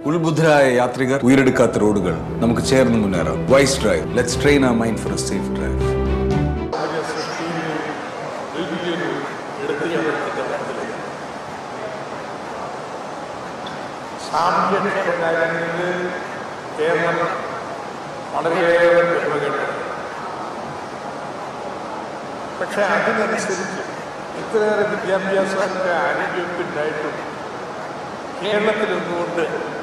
ഉത്ബുദ്ധരായ യാത്രികർ ഉയരെടുക്കാത്ത റോഡുകൾ നമുക്ക് ചേർന്ന് മുന്നേറാം wise drive let's train a mind for a safe drive Arya സൃഷ്ടിയിൽ വലിയൊരു എടുത്തുചാട്ടത്തിന്റെ കാര്യത്തില് സാമ്പത്തിക കാര്യങ്ങളിൽ കേരളം വളരെയേറെ പിറകെയാണ് പക്ഷെ അതിനനുസരിച്ച് ഇത്രയേറെ വിദ്യാഭ്യാസത്തിന്റെ ആരോഗ്യമൊക്കെ ഉണ്ടായിട്ടും കേരളത്തിൽ നിന്നുകൊണ്ട്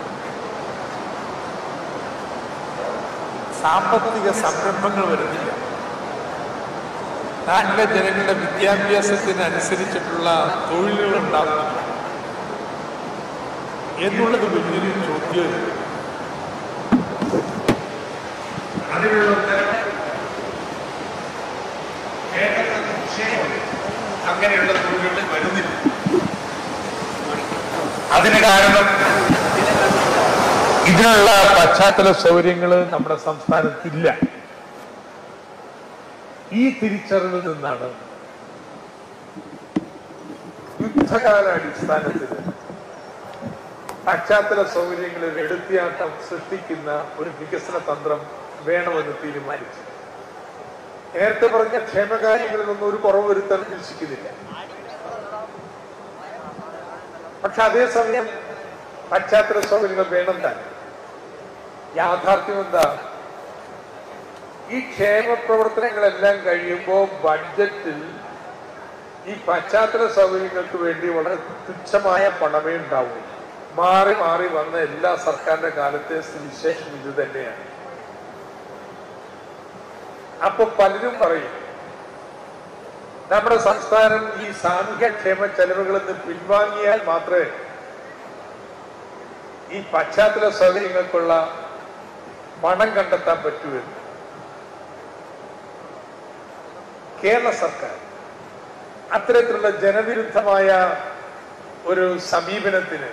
സാമ്പത്തിക സംരംഭങ്ങൾ വരുന്നില്ല നാട്ടിലെ ജനങ്ങളുടെ വിദ്യാഭ്യാസത്തിനനുസരിച്ചിട്ടുള്ള തൊഴിലുകൾ ഉണ്ടാകുന്നില്ല എന്നുള്ളത് വലിയൊരു ചോദ്യം അതിനുള്ള ഉത്തരം കേരളത്തിൽ നിശ്ചയമുണ്ട്. അങ്ങനെയുള്ള തൊഴിലുകൾ വരുന്നില്ല അതിന് കാരണം ഇതിനുള്ള പശ്ചാത്തല സൗകര്യങ്ങൾ നമ്മുടെ സംസ്ഥാനത്തില്ല ഈ തിരിച്ചറിവിൽ നിന്നാണ് യുദ്ധകാല അടിസ്ഥാനത്തിൽ പശ്ചാത്തല സൗകര്യങ്ങളിൽ എടുത്തിയാട്ടം സൃഷ്ടിക്കുന്ന ഒരു വികസന തന്ത്രം വേണമെന്ന് തീരുമാനിച്ചു നേരത്തെ പറഞ്ഞ ക്ഷേമകാര്യങ്ങളിലൊന്നും ഒരു കുറവ് വരുത്താൻ ഉദ്ദേശിക്കുന്നില്ല പക്ഷെ അതേസമയം പശ്ചാത്തല സൗകര്യങ്ങൾ വേണം താൻ യാഥാർത്ഥ്യം എന്താ ഈ ക്ഷേമ പ്രവർത്തനങ്ങളെല്ലാം കഴിയുമ്പോൾ ബഡ്ജറ്റിൽ ഈ പശ്ചാത്തല സൗകര്യങ്ങൾക്ക് വേണ്ടി വളരെ തുച്ഛമായ പണമേ ഉണ്ടാവൂ മാറി മാറി വന്ന എല്ലാ സർക്കാരിന്റെ കാലത്തെ വിശേഷം ഇത് തന്നെയാണ് അപ്പൊ പലരും പറയും നമ്മുടെ സംസ്ഥാനം ഈ സാമൂഹ്യക്ഷേമ ചെലവുകളിൽ നിന്ന് പിൻവാങ്ങിയാൽ മാത്രമേ ഈ പശ്ചാത്തല സൗകര്യങ്ങൾക്കുള്ള പണം കണ്ടെത്താൻ പറ്റൂ എന്ന് കേരള സർക്കാർ അത്തരത്തിലുള്ള ജനവിരുദ്ധമായ ഒരു സമീപനത്തിന്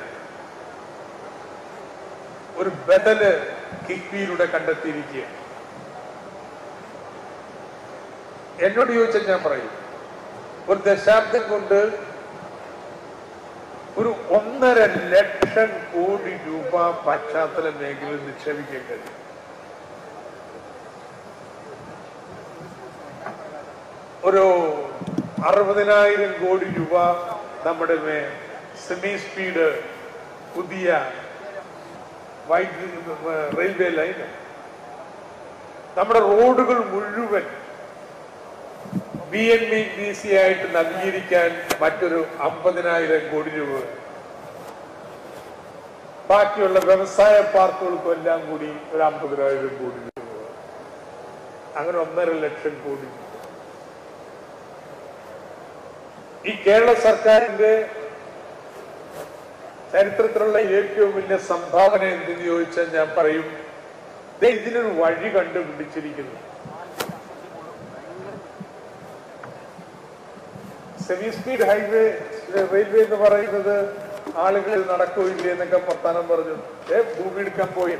ഒരു ബദല് കിഫ്ബിയിലൂടെ കണ്ടെത്തിയിരിക്കുകയാണ് എന്നോട് ചോദിച്ചാൽ ഞാൻ പറയും ഒരു ദശാബ്ദം കൊണ്ട് ഒരു ഒന്നര ലക്ഷം കോടി രൂപ പശ്ചാത്തല മേഖലയിൽ നിക്ഷേപിക്കാൻ കഴിയും ഒരു അറുപതിനായിരം കോടി രൂപ നമ്മുടെ മേ- സെമി സ്പീഡ് പുതിയ വൈദ്യുതി റെയിൽവേ ലൈൻ നമ്മുടെ റോഡുകൾ മുഴുവൻ B N B B C ആയിട്ട് നവീകരിക്കാൻ മറ്റൊരു അമ്പതിനായിരം കോടി രൂപ വേണം. ബാക്കിയുള്ള വ്യവസായ പാർക്കുകൾക്കും എല്ലാം കൂടി ഒരു അമ്പതിനായിരം കോടി രൂപ വേണം. അങ്ങനെ ഒന്നര ലക്ഷം കോടി രൂപ. ഈ കേരള സർക്കാരിന്റെ ചരിത്രത്തിലുള്ള ഏറ്റവും വലിയ സംഭാവന എന്തെന്ന് ചോദിച്ചാൽ ഞാൻ പറയും ദേ ഇതിനൊരു വഴി കണ്ടുപിടിച്ചിരിക്കുന്നു സെമി സ്പീഡ് ഹൈവേ റെയിൽവേ എന്ന് പറയുന്നത് ആളുകൾ നടക്കുകയില്ല എന്നൊക്കെ വർത്താനം പറഞ്ഞു ഏ ഭൂമി എടുക്കാൻ പോയി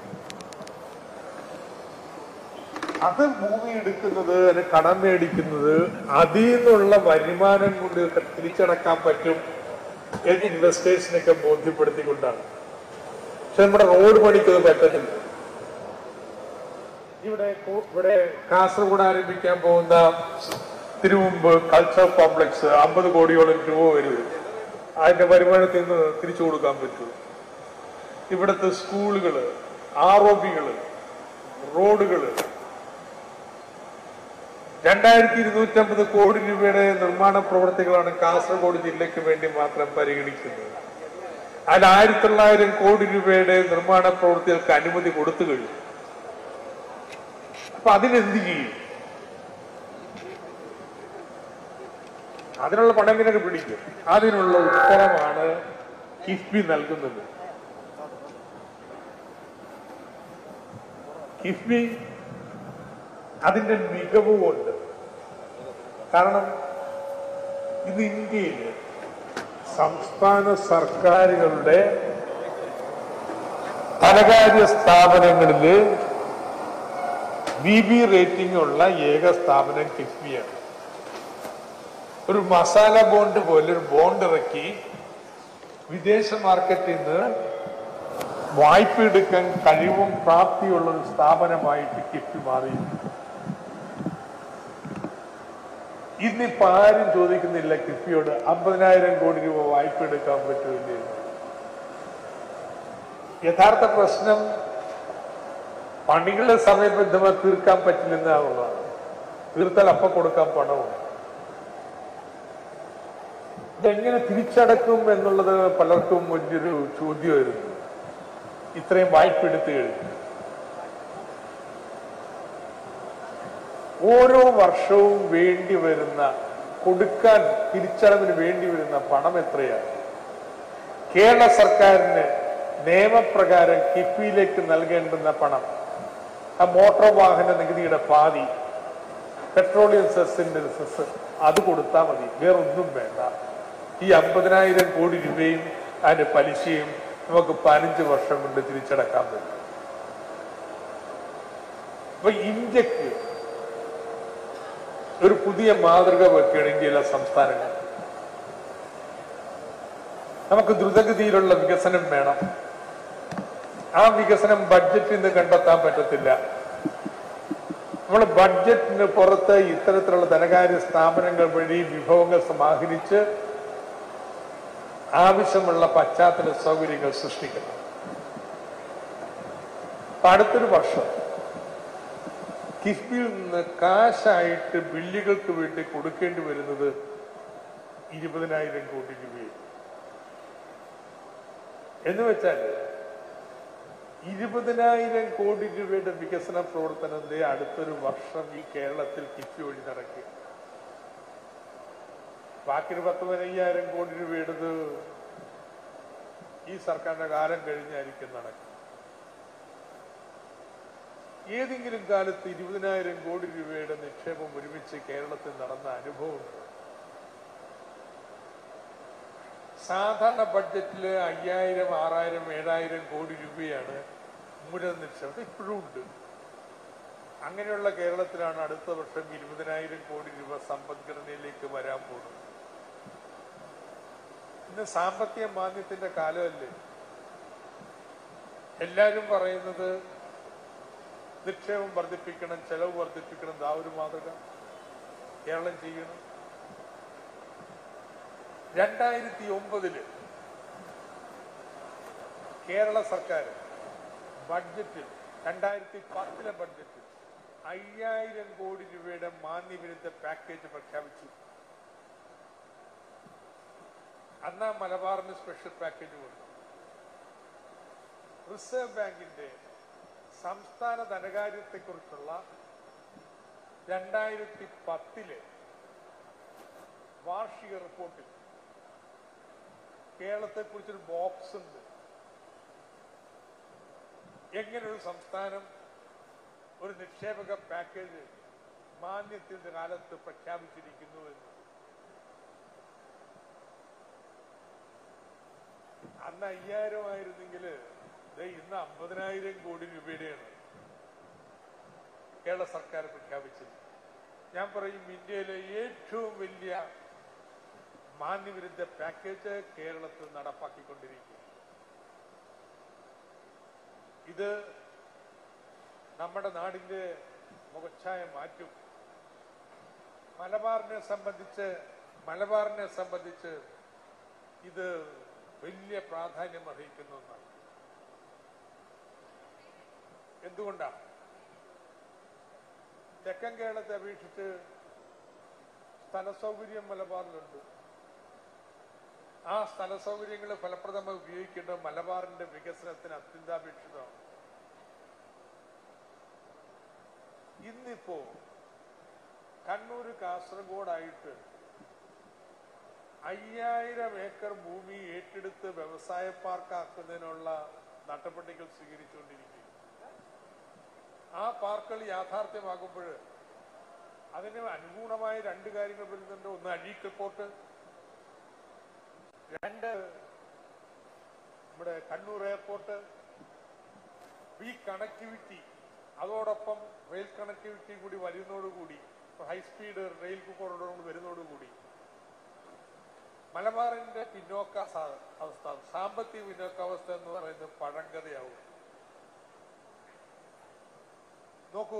അത് ഭൂമി എടുക്കുന്നത് അതിന് കടം മേടിക്കുന്നത് അതിൽ നിന്നുള്ള വരുമാനം കൊണ്ട് ഇതൊക്കെ തിരിച്ചടക്കാൻ പറ്റും എന്ന് ഇൻവെസ്റ്റേഴ്സിനൊക്കെ ബോധ്യപ്പെടുത്തിക്കൊണ്ടാണ് പക്ഷെ നമ്മുടെ റോഡ് പണിക്ക് അത് പറ്റത്തില്ല ഇവിടെ കോ- ഇവിടെ കാസർഗോഡ് ആരംഭിക്കാൻ പോകുന്ന തിരുമുമ്പ് കൾച്ചർ കോംപ്ലക്സ് അമ്പത് കോടിയോളം രൂപ വരും അതിന്റെ വരുമാനത്തിൽ നിന്ന് തിരിച്ചു കൊടുക്കാൻ പറ്റും ഇവിടുത്തെ സ്കൂളുകള് ആർ ഒ ബികള് റോഡുകള് രണ്ടായിരത്തി ഇരുന്നൂറ്റമ്പത് കോടി രൂപയുടെ നിർമ്മാണ പ്രവർത്തികളാണ് കാസർഗോഡ് ജില്ലയ്ക്ക് വേണ്ടി മാത്രം പരിഗണിക്കുന്നത് അതിൽ ആയിരത്തി തൊള്ളായിരം കോടി രൂപയുടെ നിർമ്മാണ പ്രവൃത്തികൾക്ക് അനുമതി കൊടുത്തു കഴിഞ്ഞു അപ്പൊ അതിനെന്ത് ചെയ്യും അതിനുള്ള പണം എങ്ങനെ പിടിക്കും അതിനുള്ള ഉത്തരമാണ് കിഫ്ബി നൽകുന്നത് കിഫ്ബി അതിന്റെ മികവ് കൊണ്ട് കാരണം ഇത് ഇന്ത്യയിൽ സംസ്ഥാന സർക്കാരുകളുടെ ധനകാര്യ സ്ഥാപനങ്ങളില് ബി ബി റേറ്റിംഗ് ഉള്ള ഏക സ്ഥാപനം കിഫ്ബിയാണ് ഒരു മസാല ബോണ്ട് പോലെ ഒരു ബോണ്ട് ഇറക്കി വിദേശ മാർക്കറ്റിൽ നിന്ന് വായ്പ എടുക്കാൻ കഴിവും പ്രാപ്തിയുള്ള ഒരു സ്ഥാപനമായിട്ട് കിഫ്ബി മാറി ഇന്നിപ്പോ ആരും ചോദിക്കുന്നില്ല കിഫ്ബിയോട് അമ്പതിനായിരം കോടി രൂപ വായ്പ എടുക്കാൻ പറ്റൂലേ യഥാർത്ഥ പ്രശ്നം പണികളെ സമയബന്ധമായി തീർക്കാൻ പറ്റില്ലെന്നാണുള്ളതാണ് തീർത്താൽ അപ്പൊ കൊടുക്കാൻ പണവും ഇതെങ്ങനെ തിരിച്ചടക്കും എന്നുള്ളത് പലർക്കും വലിയൊരു ചോദ്യമായിരുന്നു ഇത്രയും വായ്പ എടുത്തു കഴിഞ്ഞു ഓരോ വർഷവും വേണ്ടി വരുന്ന കൊടുക്കാൻ തിരിച്ചടവിന് വേണ്ടി വരുന്ന പണം എത്രയാണ് കേരള സർക്കാരിന് നിയമപ്രകാരം കിഫ്ബിയിലേക്ക് നൽകേണ്ടുന്ന പണം ആ മോട്ടോർ വാഹന നികുതിയുടെ പാതി പെട്രോളിയം സെസ്സിന്റെ സെസ് അത് കൊടുത്താൽ മതി വേറൊന്നും വേണ്ട ഈ അമ്പതിനായിരം കോടി രൂപയും അതിന്റെ പലിശയും നമുക്ക് പതിനഞ്ച് വർഷം കൊണ്ട് തിരിച്ചടക്കാൻ പറ്റും അപ്പൊ ഇന്ത്യക്ക് ഒരു പുതിയ മാതൃക വെക്കുകയാണെങ്കിൽ എല്ലാ സംസ്ഥാനങ്ങൾ നമുക്ക് ദ്രുതഗതിയിലുള്ള വികസനം വേണം ആ വികസനം ബഡ്ജറ്റിൽ നിന്ന് കണ്ടെത്താൻ പറ്റത്തില്ല നമ്മൾ ബഡ്ജറ്റിന് പുറത്ത് ഇത്തരത്തിലുള്ള ധനകാര്യ സ്ഥാപനങ്ങൾ വഴി വിഭവങ്ങൾ സമാഹരിച്ച് ആവശ്യമുള്ള പശ്ചാത്തല സൗകര്യങ്ങൾ സൃഷ്ടിക്കണം അപ്പൊ അടുത്തൊരു വർഷം കിഫ്ബിയിൽ നിന്ന് കാശായിട്ട് ബില്ലുകൾക്ക് വേണ്ടി കൊടുക്കേണ്ടി വരുന്നത് ഇരുപതിനായിരം കോടി രൂപയും എന്ന് വെച്ചാൽ ഇരുപതിനായിരം കോടി രൂപയുടെ വികസന പ്രവർത്തനത്തെ അടുത്തൊരു വർഷം ഈ കേരളത്തിൽ കിഫ്ബി വഴി നടക്കുക ബാക്കി ഒരു പത്ത് പതിനയ്യായിരം കോടി രൂപയുടേത് ഈ സർക്കാരിന്റെ കാലം കഴിഞ്ഞായിരിക്കും നടക്കുക ഏതെങ്കിലും കാലത്ത് ഇരുപതിനായിരം കോടി രൂപയുടെ നിക്ഷേപം ഒരുമിച്ച് കേരളത്തിൽ നടന്ന അനുഭവമുണ്ട് സാധാരണ ബഡ്ജറ്റില് അയ്യായിരം ആറായിരം ഏഴായിരം കോടി രൂപയാണ് മൂലധന നിക്ഷേപം ഇപ്പോഴും ഉണ്ട് അങ്ങനെയുള്ള കേരളത്തിലാണ് അടുത്ത വർഷം ഇരുപതിനായിരം കോടി രൂപ സമ്പദ്ഘടനയിലേക്ക് വരാൻ പോകുന്നത് ഇന്ന് സാമ്പത്തിക മാന്ദ്യത്തിന്റെ കാലമല്ലേ എല്ലാവരും പറയുന്നത് നിക്ഷേപം വർദ്ധിപ്പിക്കണം ചെലവ് വർദ്ധിപ്പിക്കണം ദാ ഒരു മാതൃക കേരളം ചെയ്യണം രണ്ടായിരത്തി ഒമ്പതില് കേരള സർക്കാർ ബഡ്ജറ്റിൽ രണ്ടായിരത്തി പത്തിലെ ബഡ്ജറ്റിൽ അയ്യായിരം കോടി രൂപയുടെ മാന്യവിരുദ്ധ പാക്കേജ് പ്രഖ്യാപിച്ചു അന്ന് ആ മലബാറിന് സ്പെഷ്യൽ പാക്കേജ് കൊടുത്തു റിസർവ് ബാങ്കിന്റെ സംസ്ഥാന ധനകാര്യത്തെക്കുറിച്ചുള്ള രണ്ടായിരത്തി പത്തിലെ വാർഷിക റിപ്പോർട്ടിൽ കേരളത്തെക്കുറിച്ചൊരു ബോക്സ് ഉണ്ട് എങ്ങനെ ഒരു സംസ്ഥാനം ഒരു നിക്ഷേപക പാക്കേജ് മാന്യത്തിന്റെ കാലത്ത് പ്രഖ്യാപിച്ചിരിക്കുന്നു എന്ന് അന്ന് അയ്യായിരം ആയിരുന്നെങ്കിൽ ഇന്ന് അമ്പതിനായിരം കോടി രൂപയുടെയാണ് കേരള സർക്കാർ പ്രഖ്യാപിച്ചത് ഞാൻ പറയും ഇന്ത്യയിലെ ഏറ്റവും വലിയ മാന്യവിരുദ്ധ പാക്കേജ് കേരളത്തിൽ നടപ്പാക്കിക്കൊണ്ടിരിക്കും ഇത് നമ്മുടെ നാടിന്റെ മുഖച്ഛായ മാറ്റും മലബാറിനെ സംബന്ധിച്ച് മലബാറിനെ സംബന്ധിച്ച് ഇത് വലിയ പ്രാധാന്യം അർഹിക്കുന്ന ഒന്നാണ് എന്തുകൊണ്ടാണ് തെക്കൻ കേരളത്തെ അപേക്ഷിച്ച് സ്ഥല സൗകര്യം മലബാറിലുണ്ട് ആ സ്ഥല സൗകര്യങ്ങൾ ഫലപ്രദമായി ഉപയോഗിക്കേണ്ടത് മലബാറിന്റെ വികസനത്തിന് അത്യന്താപേക്ഷിതമാണ് ഇന്നിപ്പോ കണ്ണൂർ കാസർഗോഡായിട്ട് അയ്യായിരം ഏക്കർ ഭൂമി ഏറ്റെടുത്ത് വ്യവസായ പാർക്കാക്കുന്നതിനുള്ള നടപടികൾ സ്വീകരിച്ചുകൊണ്ടിരിക്കും ആ പാർക്കുകൾ യാഥാർത്ഥ്യമാകുമ്പോൾ അതിന് അനുകൂലമായ രണ്ട് കാര്യങ്ങൾ വരുന്നുണ്ട് ഒന്ന് അഴീക്കൽ പോർട്ട് രണ്ട് നമ്മുടെ കണ്ണൂർ എയർപോർട്ട് ഈ കണക്ടിവിറ്റി അതോടൊപ്പം റെയിൽ കണക്ടിവിറ്റി കൂടി വരുന്നതോടുകൂടി ഹൈസ്പീഡ് റെയിൽ കോറിഡോർ വരുന്നതോടുകൂടി മലബാറിന്റെ പിന്നോക്ക സ- അവസ്ഥ സാമ്പത്തിക പിന്നോക്കാവസ്ഥ എന്ന് പറയുന്നത് പഴങ്കഥയാവും നോക്കൂ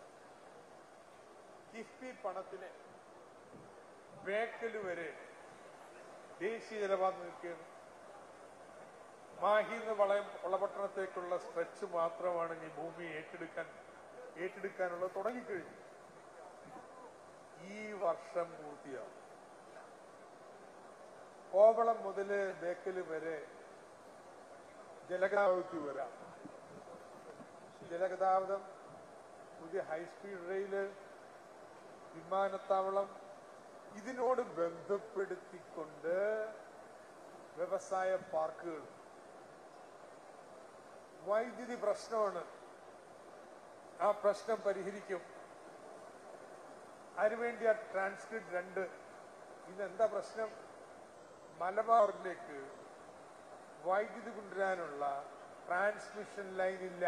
കിഫ്ബി പണത്തിന് ബേക്കൽ വരെ ദേശീയ ജലപാത നിൽക്കുകയാണ് മാഹിന്ന് വളയം വളപട്ടണത്തേക്കുള്ള സ്ട്രെച്ച് മാത്രമാണ് ഈ ഭൂമി ഏറ്റെടുക്കാൻ ഏറ്റെടുക്കാനുള്ള തുടങ്ങിക്കഴിഞ്ഞു ഈ വർഷം പൂർത്തിയാവും കോവളം മുതല് ബേക്കല് വരെ ജലഗതാഗതത്തിൽ വരാം ജലഗതാഗതം പുതിയ ഹൈസ്പീഡ് റെയില് വിമാനത്താവളം ഇതിനോട് ബന്ധപ്പെടുത്തിക്കൊണ്ട് വ്യവസായ പാർക്കുകൾ വൈദ്യുതി പ്രശ്നമാണ് ആ പ്രശ്നം പരിഹരിക്കും അതിനുവേണ്ടി ആ ട്രാൻസ്ക്രിപ്റ്റ് രണ്ട് ഇതെന്താ പ്രശ്നം മലബാറിലേക്ക് വൈദ്യുതി കൊണ്ടുവരാനുള്ള ട്രാൻസ്മിഷൻ ലൈൻ ഇല്ല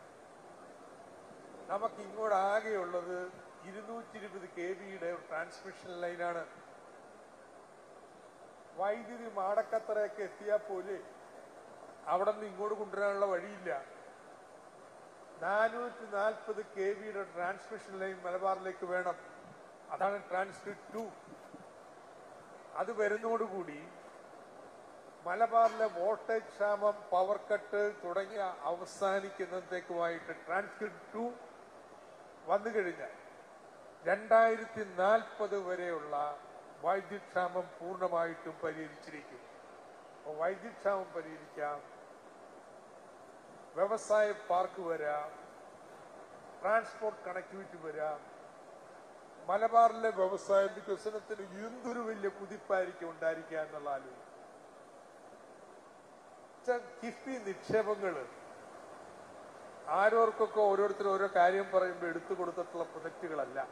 നമുക്ക് ഇങ്ങോട്ട് ആകെയുള്ളത് ഇരുന്നൂറ്റി ഇരുപത് കെ ബിയുടെ ട്രാൻസ്മിഷൻ ലൈനാണ് വൈദ്യുതി മാടക്കത്തറയൊക്കെ എത്തിയാൽ പോലെ അവിടെ നിന്ന് ഇങ്ങോട്ട് കൊണ്ടുവരാനുള്ള വഴിയില്ല നാനൂറ്റി നാൽപ്പത് കെ ബിയുടെ ട്രാൻസ്മിഷൻ ലൈൻ മലബാറിലേക്ക് വേണം അതാണ് ട്രാൻസ്ക്രിപ്റ്റ് ടു അത് വരുന്നതോടുകൂടി മലബാറിലെ വോൾട്ടേജ് ക്ഷാമം പവർ കട്ട് തുടങ്ങിയ അവസാനിക്കുന്നതേക്കുമായിട്ട് ട്രാൻസ്ക്രിപ്റ്റ് ടു വന്നു കഴിഞ്ഞാൽ രണ്ടായിരത്തി നാൽപ്പത് വരെയുള്ള വൈദ്യുക്ഷാമം പൂർണ്ണമായിട്ടും പരിഹരിച്ചിരിക്കും അപ്പോൾ വൈദ്യുക്ഷാമം പരിഹരിക്കാം വ്യവസായ പാർക്ക് വരാം ട്രാൻസ്പോർട്ട് കണക്ടിവിറ്റി വരാം മലബാറിലെ വ്യവസായ വികസനത്തിന് എന്തൊരു വലിയ കുതിപ്പായിരിക്കും ഉണ്ടായിരിക്കുക എന്നുള്ള ആലോചന കിഫ്ബി നിക്ഷേപങ്ങള് ആരോർക്കൊക്കെ ഓരോരുത്തർ ഓരോ കാര്യം പറയുമ്പോൾ എടുത്തു കൊടുത്തിട്ടുള്ള പ്രൊജക്റ്റുകളല്ല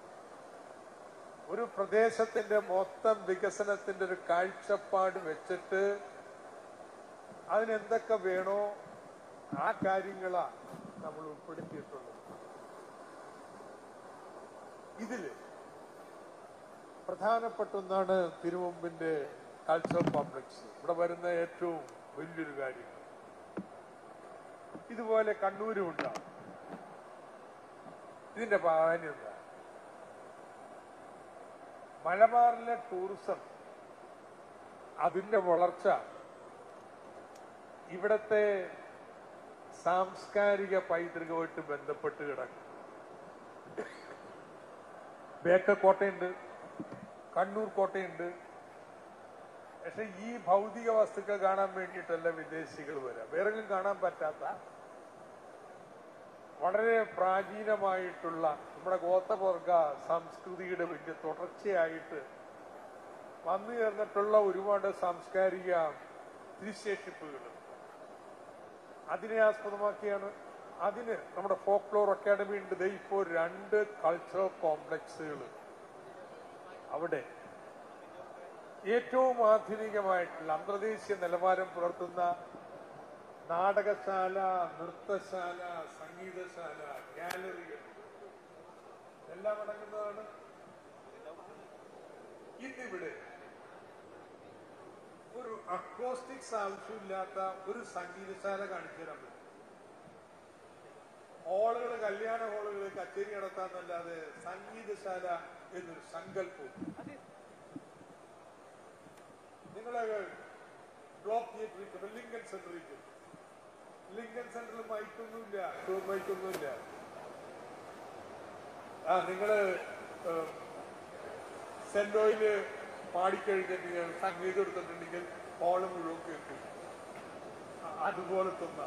ഒരു പ്രദേശത്തിന്റെ മൊത്തം വികസനത്തിന്റെ ഒരു കാഴ്ചപ്പാട് വെച്ചിട്ട് അതിനെന്തൊക്കെ വേണോ ആ കാര്യങ്ങളാ നമ്മൾ ഉൾപ്പെടുത്തിയിട്ടുള്ളത് ഇതില് പ്രധാനപ്പെട്ട ഒന്നാണ് തിരുമുമ്പിന്റെ കൾച്ചറൽ കോംപ്ലക്സ് ഇവിടെ വരുന്ന ഏറ്റവും വലിയൊരു കാര്യം ഇതുപോലെ കണ്ണൂരും ഉണ്ടാവും ഇതിന്റെ പ്രാധാന്യം എന്താ മലബാറിലെ ടൂറിസം അതിന്റെ വളർച്ച ഇവിടത്തെ സാംസ്കാരിക പൈതൃകമായിട്ട് ബന്ധപ്പെട്ട് കിടക്കും ബേക്കർ കോട്ടയുണ്ട് കണ്ണൂർ കോട്ടയുണ്ട് പക്ഷെ ഈ ഭൗതിക വസ്തുക്കൾ കാണാൻ വേണ്ടിയിട്ടല്ല വിദേശികൾ വരാം വേറെങ്കിലും കാണാൻ പറ്റാത്ത വളരെ പ്രാചീനമായിട്ടുള്ള നമ്മുടെ ഗോത്രവർഗ സംസ്കൃതിയുടെ വലിയ തുടർച്ചയായിട്ട് വന്നു ചേർന്നിട്ടുള്ള ഒരുപാട് സാംസ്കാരിക തിരിശേഷിപ്പുകൾ അതിനെ ആസ്പദമാക്കിയാണ് അതിന് നമ്മുടെ ഫോക്ലോർ അക്കാഡമി ഉണ്ട് ദേ ഇപ്പോൾ രണ്ട് കൾച്ചറൽ കോംപ്ലക്സുകൾ അവിടെ ഏറ്റവും ആധുനികമായിട്ടുള്ള അന്തർദേശീയ നിലവാരം പുലർത്തുന്ന നാടകശാല നൃത്തശാല സംഗീതശാല ഗാലറികൾ എല്ലാം അടങ്ങുന്നതാണ് ഇന്നിവിടെ ഒരു അക്കോസ്റ്റിക്സ് ആവശ്യമില്ലാത്ത ഒരു സംഗീതശാല കാണിച്ചു തരാൻ പറ്റും ഹാളുകൾ കല്യാണ ഹാളുകൾ കച്ചേരി നടത്താന്നല്ലാതെ സംഗീതശാല എന്നൊരു സങ്കല്പവും നിങ്ങളെ ബ്ലോക്ക് തിയേറ്ററിൽ ലിങ്കൻ സെന്ററിൽ ലിങ്കൻ സെന്ററിൽ മൈക്കൊന്നുമില്ല ഷോ മൈക്കൊന്നുമില്ല ആ നിങ്ങള് സെന്റോയില് പാടിക്കഴിഞ്ഞിട്ടുണ്ടെങ്കിൽ സംഗീതം എടുത്തിട്ടുണ്ടെങ്കിൽ ഹോള് മുഴുവൻ കേൾക്കും അ- അതുപോലത്തെ ഒന്നാ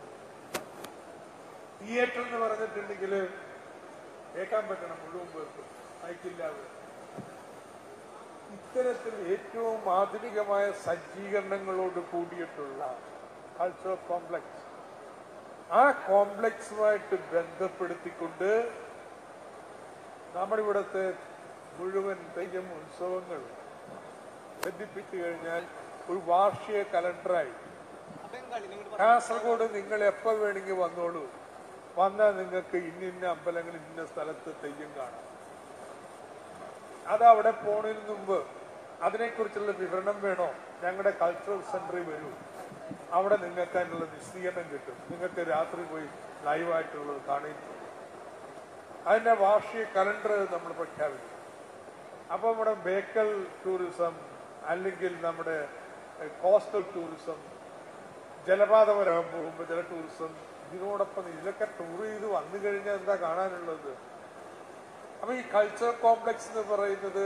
തിയേറ്റർ എന്ന് പറഞ്ഞിട്ടുണ്ടെങ്കിൽ കേൾക്കാൻ പറ്റണം മുഴുവൻ പേർക്കും മൈക്കില്ലാതെ ഇത്തരത്തിൽ ഏറ്റവും ആധുനികമായ സജ്ജീകരണങ്ങളോട് കൂടിയിട്ടുള്ള കൾച്ചറൽ കോംപ്ലക്സ് ആ കോംപ്ലക്സുമായിട്ട് ബന്ധപ്പെടുത്തിക്കൊണ്ട് നമ്മുടെ ഇവിടുത്തെ മുഴുവൻ തെയ്യം ഉത്സവങ്ങൾ ബന്ധിപ്പിച്ചു കഴിഞ്ഞാൽ ഒരു വാർഷിക കലണ്ടറായി കാസർഗോഡ് നിങ്ങൾ എപ്പോ വേണമെങ്കിൽ വന്നോളൂ വന്നാൽ നിങ്ങൾക്ക് ഇന്ന ഇന്ന അമ്പലങ്ങളിൽ ഇന്ന സ്ഥലത്ത് തെയ്യം കാണാം അത് അവിടെ പോണതിന് മുമ്പ് അതിനെക്കുറിച്ചുള്ള വിവരണം വേണോ ഞങ്ങളുടെ കൾച്ചറൽ സെന്ററിൽ വരൂ അവിടെ നിങ്ങൾക്ക് അതിനുള്ള വിശദീകരണം കിട്ടും നിങ്ങൾക്ക് രാത്രി പോയി ലൈവായിട്ടുള്ളത് കാണുകയും ചെയ്യും അതിന്റെ വാർഷിക കലണ്ടർ നമ്മൾ പ്രഖ്യാപിക്കും അപ്പൊ നമ്മുടെ ബേക്കൽ ടൂറിസം അല്ലെങ്കിൽ നമ്മുടെ കോസ്റ്റൽ ടൂറിസം ജലപാത വരാൻ പോകുമ്പോൾ ജല ടൂറിസം ഇതിനോടൊപ്പം ഇതിലൊക്കെ ടൂർ ചെയ്ത് വന്നു കഴിഞ്ഞാൽ എന്താ കാണാനുള്ളത് അപ്പൊ ഈ കൾച്ചർ കോംപ്ലക്സ് എന്ന് പറയുന്നത്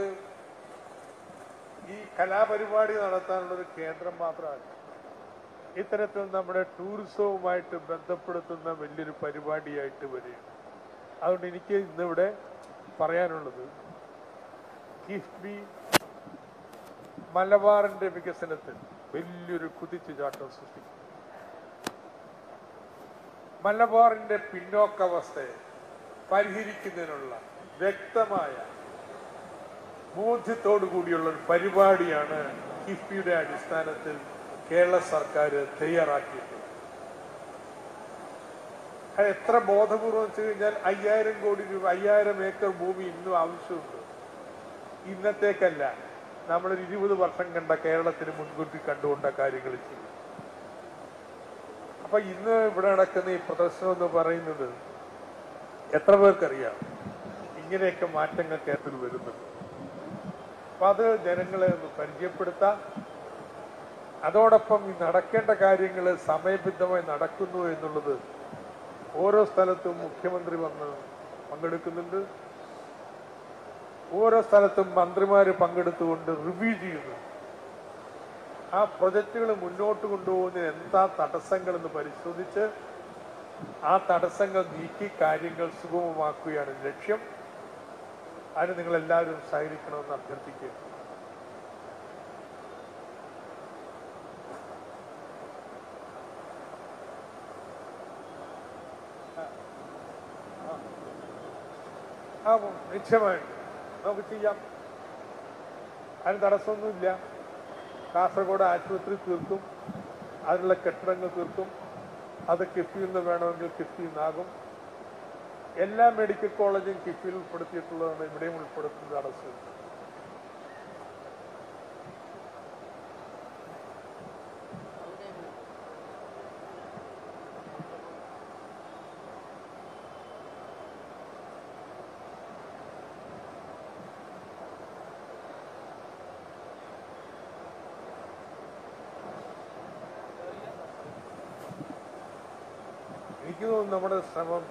ഈ കലാപരിപാടി നടത്താനുള്ള ഒരു കേന്ദ്രം മാത്രമാണ് ഇത്തരത്തിൽ നമ്മുടെ ടൂറിസവുമായിട്ട് ബന്ധപ്പെടുത്തുന്ന വലിയൊരു പരിപാടിയായിട്ട് വരികയാണ് അതുകൊണ്ട് എനിക്ക് ഇന്നിവിടെ പറയാനുള്ളത് കിഫ്ബി മലബാറിന്റെ വികസനത്തിൽ വലിയൊരു കുതിച്ചുചാട്ടം സൃഷ്ടിക്കും മലബാറിന്റെ പിന്നോക്കാവസ്ഥയെ പരിഹരിക്കുന്നതിനുള്ള വ്യക്തമായ ബോധ്യത്തോടു കൂടിയുള്ള ഒരു പരിപാടിയാണ് കിഫ്ബിയുടെ അടിസ്ഥാനത്തിൽ കേരള സർക്കാർ തയ്യാറാക്കിയിട്ടുള്ളത് അത് എത്ര ബോധപൂർവം വെച്ച് കഴിഞ്ഞാൽ അയ്യായിരം കോടി രൂപ അയ്യായിരം ഏക്കർ ഭൂമി ഇന്നും ആവശ്യമുണ്ട് ഇന്നത്തേക്കല്ല നമ്മളൊരു ഇരുപത് വർഷം കണ്ട കേരളത്തിന് മുൻകൂട്ടി കണ്ടുകൊണ്ട കാര്യങ്ങൾ ചെയ്യും അപ്പൊ ഇന്ന് ഇവിടെ നടക്കുന്ന ഈ പ്രദർശനം എന്ന് പറയുന്നത് എത്ര പേർക്കറിയാം ഇങ്ങനെയൊക്കെ മാറ്റങ്ങൾ കേരളത്തിൽ വരുന്നുണ്ട് അപ്പൊ അത് ജനങ്ങളെ ഒന്ന് പരിചയപ്പെടുത്താം അതോടൊപ്പം ഈ നടക്കേണ്ട കാര്യങ്ങൾ സമയബദ്ധമായി നടക്കുന്നു എന്നുള്ളത് ഓരോ സ്ഥലത്തും മുഖ്യമന്ത്രി വന്ന് പങ്കെടുക്കുന്നുണ്ട് ഓരോ സ്ഥലത്തും മന്ത്രിമാര് പങ്കെടുത്തുകൊണ്ട് റിവ്യൂ ചെയ്യുന്നു ആ പ്രൊജക്റ്റുകൾ മുന്നോട്ട് കൊണ്ടുപോകുന്നതിന് എന്താ തടസ്സങ്ങൾ എന്ന് പരിശോധിച്ച് ആ തടസ്സങ്ങൾ നീക്കി കാര്യങ്ങൾ സുഗമമാക്കുകയാണ് ലക്ഷ്യം അതിന് നിങ്ങൾ എല്ലാവരും സഹകരിക്കണമെന്ന് അഭ്യർത്ഥിക്കുക ആ നിശ്ചയമായിട്ട് നമുക്ക് ചെയ്യാം അതിന് തടസ്സമൊന്നുമില്ല കാസർഗോഡ് ആശുപത്രി തീർക്കും അതിനുള്ള കെട്ടിടങ്ങൾ തീർക്കും അത് കിഫിയിൽ നിന്ന് വേണമെങ്കിൽ കിഫിയിൽ നിന്നാകും എല്ലാ മെഡിക്കൽ കോളേജും കിഫിയിൽ ഉൾപ്പെടുത്തിയിട്ടുള്ളതാണ് ഇവിടെയും ഉൾപ്പെടുത്തുന്നത് തടസ്സം എനിക്ക് തോന്നുന്നു നമ്മുടെ ശ്രമം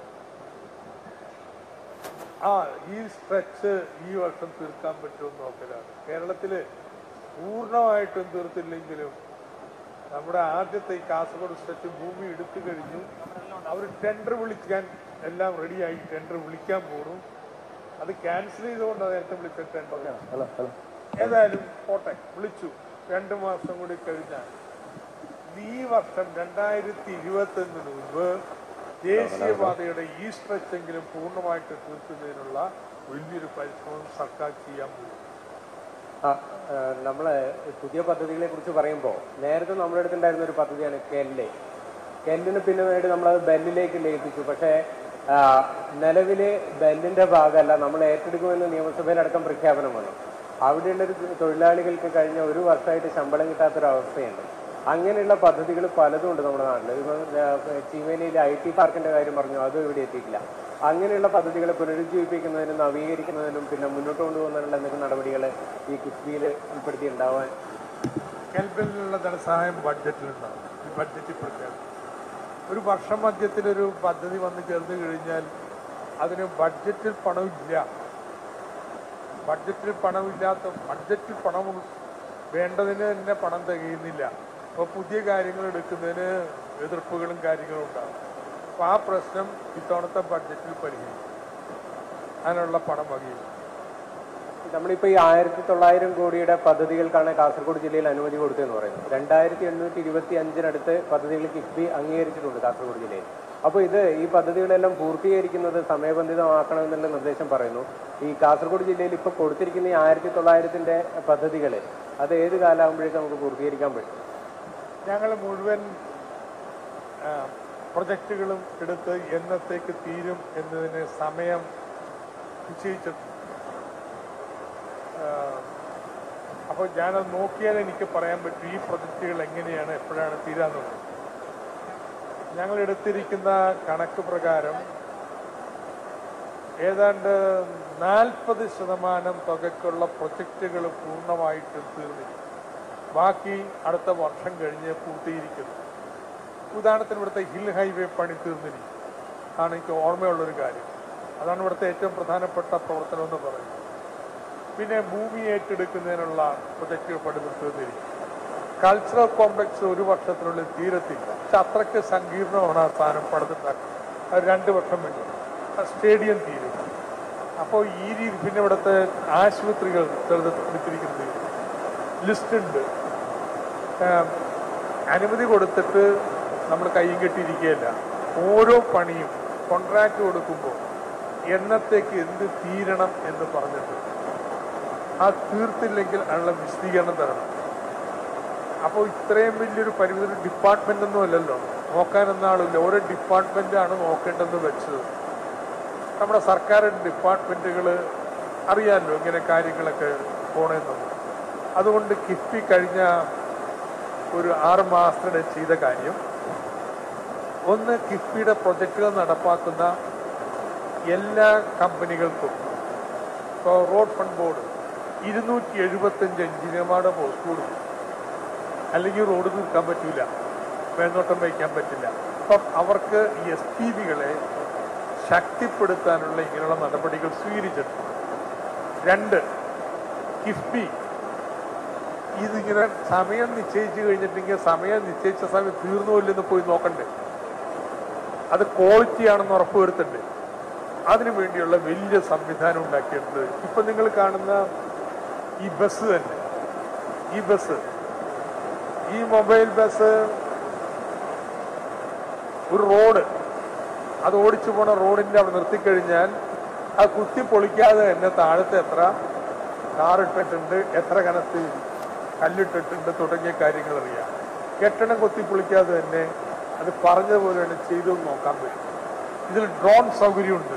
ആ ഈ സ്ട്രെച്ച് ഈ വർഷം തീർക്കാൻ പറ്റുമെന്ന് നോക്കലാണ് കേരളത്തില് പൂർണ്ണമായിട്ടും തീർത്തില്ലെങ്കിലും നമ്മുടെ ആദ്യത്തെ ഈ കാസർഗോഡ് സ്ട്രെച്ച് ഭൂമി എടുത്തു കഴിഞ്ഞു അവർ ടെൻഡർ വിളിക്കാൻ എല്ലാം റെഡിയായി ടെൻഡർ വിളിക്കാൻ പോണു അത് ക്യാൻസൽ ചെയ്തുകൊണ്ട് നേരത്തെ വിളിച്ച ടെൻഡർ ഏതായാലും പോട്ടെ വിളിച്ചു രണ്ടു മാസം കൂടി കഴിഞ്ഞാൽ ഈ വർഷം രണ്ടായിരത്തി ഇരുപത്തൊന്നിന് മുൻപ് ദേശീയപാതയുടെ ഈ സ്ട്രെച്ചെങ്കിലും പൂർണ്ണമായിട്ട് തീർക്കുന്നതിനുള്ള വലിയൊരു പരിശ്രമം സർക്കാർ ചെയ്യാൻ പോകും ആ, ആ, നമ്മള് പുതിയ പദ്ധതികളെ കുറിച്ച് പറയുമ്പോൾ നേരത്തെ നമ്മുടെ അടുത്തുണ്ടായിരുന്ന ഒരു പദ്ധതിയാണ് കെല്ല് കെല്ലിന് പിന്നീട് നമ്മളത് ബെല്ലിലേക്ക് ലയിപ്പിച്ചു പക്ഷേ ആ, നിലവില് ബെല്ലിന്റെ ഭാഗമല്ല നമ്മൾ ഏറ്റെടുക്കുമെന്ന് നിയമസഭയിലടക്കം പ്രഖ്യാപനം വന്നു അവിടെയുള്ള ഒരു തൊഴിലാളികൾക്ക് കഴിഞ്ഞ ഒരു വർഷമായിട്ട് ശമ്പളം കിട്ടാത്തൊരവസ്ഥയുണ്ട് അങ്ങനെയുള്ള പദ്ധതികൾ പലതും ഉണ്ട് നമ്മുടെ നാട്ടിൽ ഇപ്പം ചീമേനിയിൽ ഐ ടി പാർക്കിന്റെ കാര്യം പറഞ്ഞു അതും ഇവിടെ എത്തിയിട്ടില്ല അങ്ങനെയുള്ള പദ്ധതികളെ പുനരുജ്ജീവിപ്പിക്കുന്നതിനും നവീകരിക്കുന്നതിനും പിന്നെ മുന്നോട്ട് കൊണ്ടുപോകുന്നതിനുള്ള എന്തെങ്കിലും നടപടികൾ ഈ കിഫ്ബിയിൽ ഉൾപ്പെടുത്തിയിട്ടുണ്ടാവാൻ കെൽബിലുള്ള ധനസഹായം ബഡ്ജറ്റിലുണ്ടാവും ഈ ബഡ്ജറ്റിൽ പ്രഖ്യാപിക്കും ഒരു വർഷം മധ്യത്തിലൊരു പദ്ധതി വന്ന് ചേർന്ന് കഴിഞ്ഞാൽ അതിന് ബഡ്ജറ്റിൽ പണമില്ല ബഡ്ജറ്റിൽ പണമില്ലാത്ത ബഡ്ജറ്റിൽ പണം ഉൾ- വേണ്ടതിന് തന്നെ പണം തികയുന്നില്ല അപ്പോൾ പുതിയ കാര്യങ്ങൾ എടുക്കുന്നതിന് എതിർപ്പുകളും കാര്യങ്ങളും ഉണ്ടാകും അപ്പോൾ ആ പ്രശ്നം ഇത്തവണത്തെ ബഡ്ജറ്റിൽ പരിഹരിക്കും അതിനുള്ള പണം വകയും നമ്മളിപ്പോൾ ഈ ആയിരത്തി തൊള്ളായിരം കോടിയുടെ പദ്ധതികൾക്കാണ് കാസർഗോഡ് ജില്ലയിൽ അനുമതി കൊടുത്തതെന്ന് പറയുന്നത് രണ്ടായിരത്തി എണ്ണൂറ്റി ഇരുപത്തി അഞ്ചിനടുത്ത് പദ്ധതികൾ കിഫ്ബി അംഗീകരിച്ചിട്ടുണ്ട് കാസർഗോഡ് ജില്ലയിൽ അപ്പോൾ ഇത് ഈ പദ്ധതികളെല്ലാം പൂർത്തീകരിക്കുന്നത് സമയബന്ധിതമാക്കണമെന്നുള്ള നിർദ്ദേശം പറയുന്നു ഈ കാസർഗോഡ് ജില്ലയിൽ ഇപ്പോൾ കൊടുത്തിരിക്കുന്ന ഈ ആയിരത്തി തൊള്ളായിരത്തിൻ്റെ പദ്ധതികൾ അത് ഏത് കാലമാകുമ്പോഴേക്കും നമുക്ക് പൂർത്തീകരിക്കാൻ പറ്റും ഞങ്ങൾ മുഴുവൻ ആ, പ്രൊജക്റ്റുകളും എടുത്ത് എന്നത്തേക്ക് തീരും എന്നതിന് സമയം നിശ്ചയിച്ചിട്ടുണ്ട് ആ, അപ്പോൾ ഞാനത് നോക്കിയാൽ എനിക്ക് പറയാൻ പറ്റും ഈ പ്രൊജക്റ്റുകൾ എങ്ങനെയാണ് എപ്പോഴാണ് തീരാന്നുള്ളത് ഞങ്ങൾ എടുത്തിരിക്കുന്ന കണക്ക് പ്രകാരം ഏതാണ്ട് നാൽപ്പത് ശതമാനം തുകയ്ക്കുള്ള പ്രൊജക്റ്റുകൾ പൂർണ്ണമായിട്ടും തീർന്നിരിക്കും ബാക്കി അടുത്ത വർഷം കഴിഞ്ഞ് പൂർത്തീകരിക്കുന്നു ഉദാഹരണത്തിന് ഇവിടുത്തെ ഹിൽ ഹൈവേ പണി തീർന്നിരിക്കും ആണ് എനിക്ക് ഓർമ്മയുള്ളൊരു കാര്യം അതാണ് ഇവിടുത്തെ ഏറ്റവും പ്രധാനപ്പെട്ട പ്രവർത്തനം എന്ന് പറയുന്നത് പിന്നെ ഭൂമി ഏറ്റെടുക്കുന്നതിനുള്ള പ്രൊജക്റ്റുകൾ പണി തീർന്നിരിക്കും കൾച്ചറൽ കോംപ്ലക്സ് ഒരു വർഷത്തിനുള്ളിൽ തീരത്തില്ല പക്ഷെ അത്രയ്ക്ക് സങ്കീർണമാണ് ആ സാധനം പണിതുണ്ടാക്കുന്നത് അത് രണ്ട് വർഷം വേണ്ടി ആ സ്റ്റേഡിയം തീരും അപ്പോൾ ഈ രീതി പിന്നെ ഇവിടുത്തെ ആശുപത്രികൾ തെളിഞ്ഞിരിക്കുന്നത് ലിസ്റ്റ് ഉണ്ട് ഏം, അനുമതി കൊടുത്തിട്ട് നമ്മൾ കയ്യും കെട്ടിയിരിക്കുകയല്ല ഓരോ പണിയും കോൺട്രാക്ട് കൊടുക്കുമ്പോൾ എന്നത്തേക്ക് എന്ത് തീരണം എന്ന് പറഞ്ഞിട്ട് ആ തീർത്തില്ലെങ്കിൽ അതിനുള്ള വിശദീകരണം തരണം അപ്പോൾ ഇത്രയും വലിയൊരു പരിമിതി ഒരു ഡിപ്പാർട്ട്മെന്റ് ഒന്നും അല്ലല്ലോ നോക്കാൻ എന്ന ആളില്ല ഓരോ ഡിപ്പാർട്ട്മെന്റാണ് നോക്കേണ്ടതെന്ന് വെച്ചത് നമ്മുടെ സർക്കാർ ഡിപ്പാർട്ട്മെന്റുകൾ അറിയാമല്ലോ ഇങ്ങനെ കാര്യങ്ങളൊക്കെ പോണെന്നുള്ളത് അതുകൊണ്ട് കിഫ്ബി കഴിഞ്ഞ ഒരു ആറ് മാസത്തിനിടെ ചെയ്ത കാര്യം ഒന്ന് കിഫ്ബിയുടെ പ്രൊജക്റ്റുകൾ നടപ്പാക്കുന്ന എല്ലാ കമ്പനികൾക്കും ഇപ്പോൾ റോഡ് ഫണ്ട് ബോർഡ് ഇരുന്നൂറ്റി എഴുപത്തഞ്ച് എഞ്ചിനീയർമാരുടെ പോസ്റ്റ് കൊടുക്കും അല്ലെങ്കിൽ റോഡ് നിൽക്കാൻ പറ്റില്ല മേൽനോട്ടം വയ്ക്കാൻ പറ്റില്ല അപ്പം അവർക്ക് ഈ എസ് ടി ബികളെ ശക്തിപ്പെടുത്താനുള്ള ഇങ്ങനെയുള്ള നടപടികൾ സ്വീകരിച്ചിട്ടുണ്ട് രണ്ട് കിഫ്ബി ഇതിങ്ങനെ സമയം നിശ്ചയിച്ചു കഴിഞ്ഞിട്ടുണ്ടെങ്കിൽ സമയം നിശ്ചയിച്ച സമയം തീർന്നു ഇല്ലെന്ന് പോയി നോക്കണ്ടേ അത് ക്വാളിറ്റി ആണെന്ന് ഉറപ്പുവരുത്തണ്ടേ അതിനു വേണ്ടിയുള്ള വലിയ സംവിധാനം ഉണ്ടാക്കിയിട്ടുണ്ട് ഇപ്പൊ നിങ്ങൾ കാണുന്ന ഈ ബസ് തന്നെ ഈ ബസ് ഈ മൊബൈൽ ബസ് ഒരു റോഡ് അത് ഓടിച്ചു പോണ റോഡിന്റെ അവിടെ നിർത്തിക്കഴിഞ്ഞാൽ അത് കുത്തി പൊളിക്കാതെ തന്നെ താഴത്തെ എത്ര കാറിട്ടിട്ടുണ്ട് എത്ര കനത്ത് കല്ലിട്ടിട്ടുണ്ട് തുടങ്ങിയ കാര്യങ്ങൾ അറിയാം കെട്ടിടം കൊത്തി പൊളിക്കാതെ തന്നെ അത് പറഞ്ഞതുപോലെ തന്നെ ചെയ്തു നോക്കാൻ പറ്റും ഇതിൽ ഡ്രോൺ സൗകര്യമുണ്ട്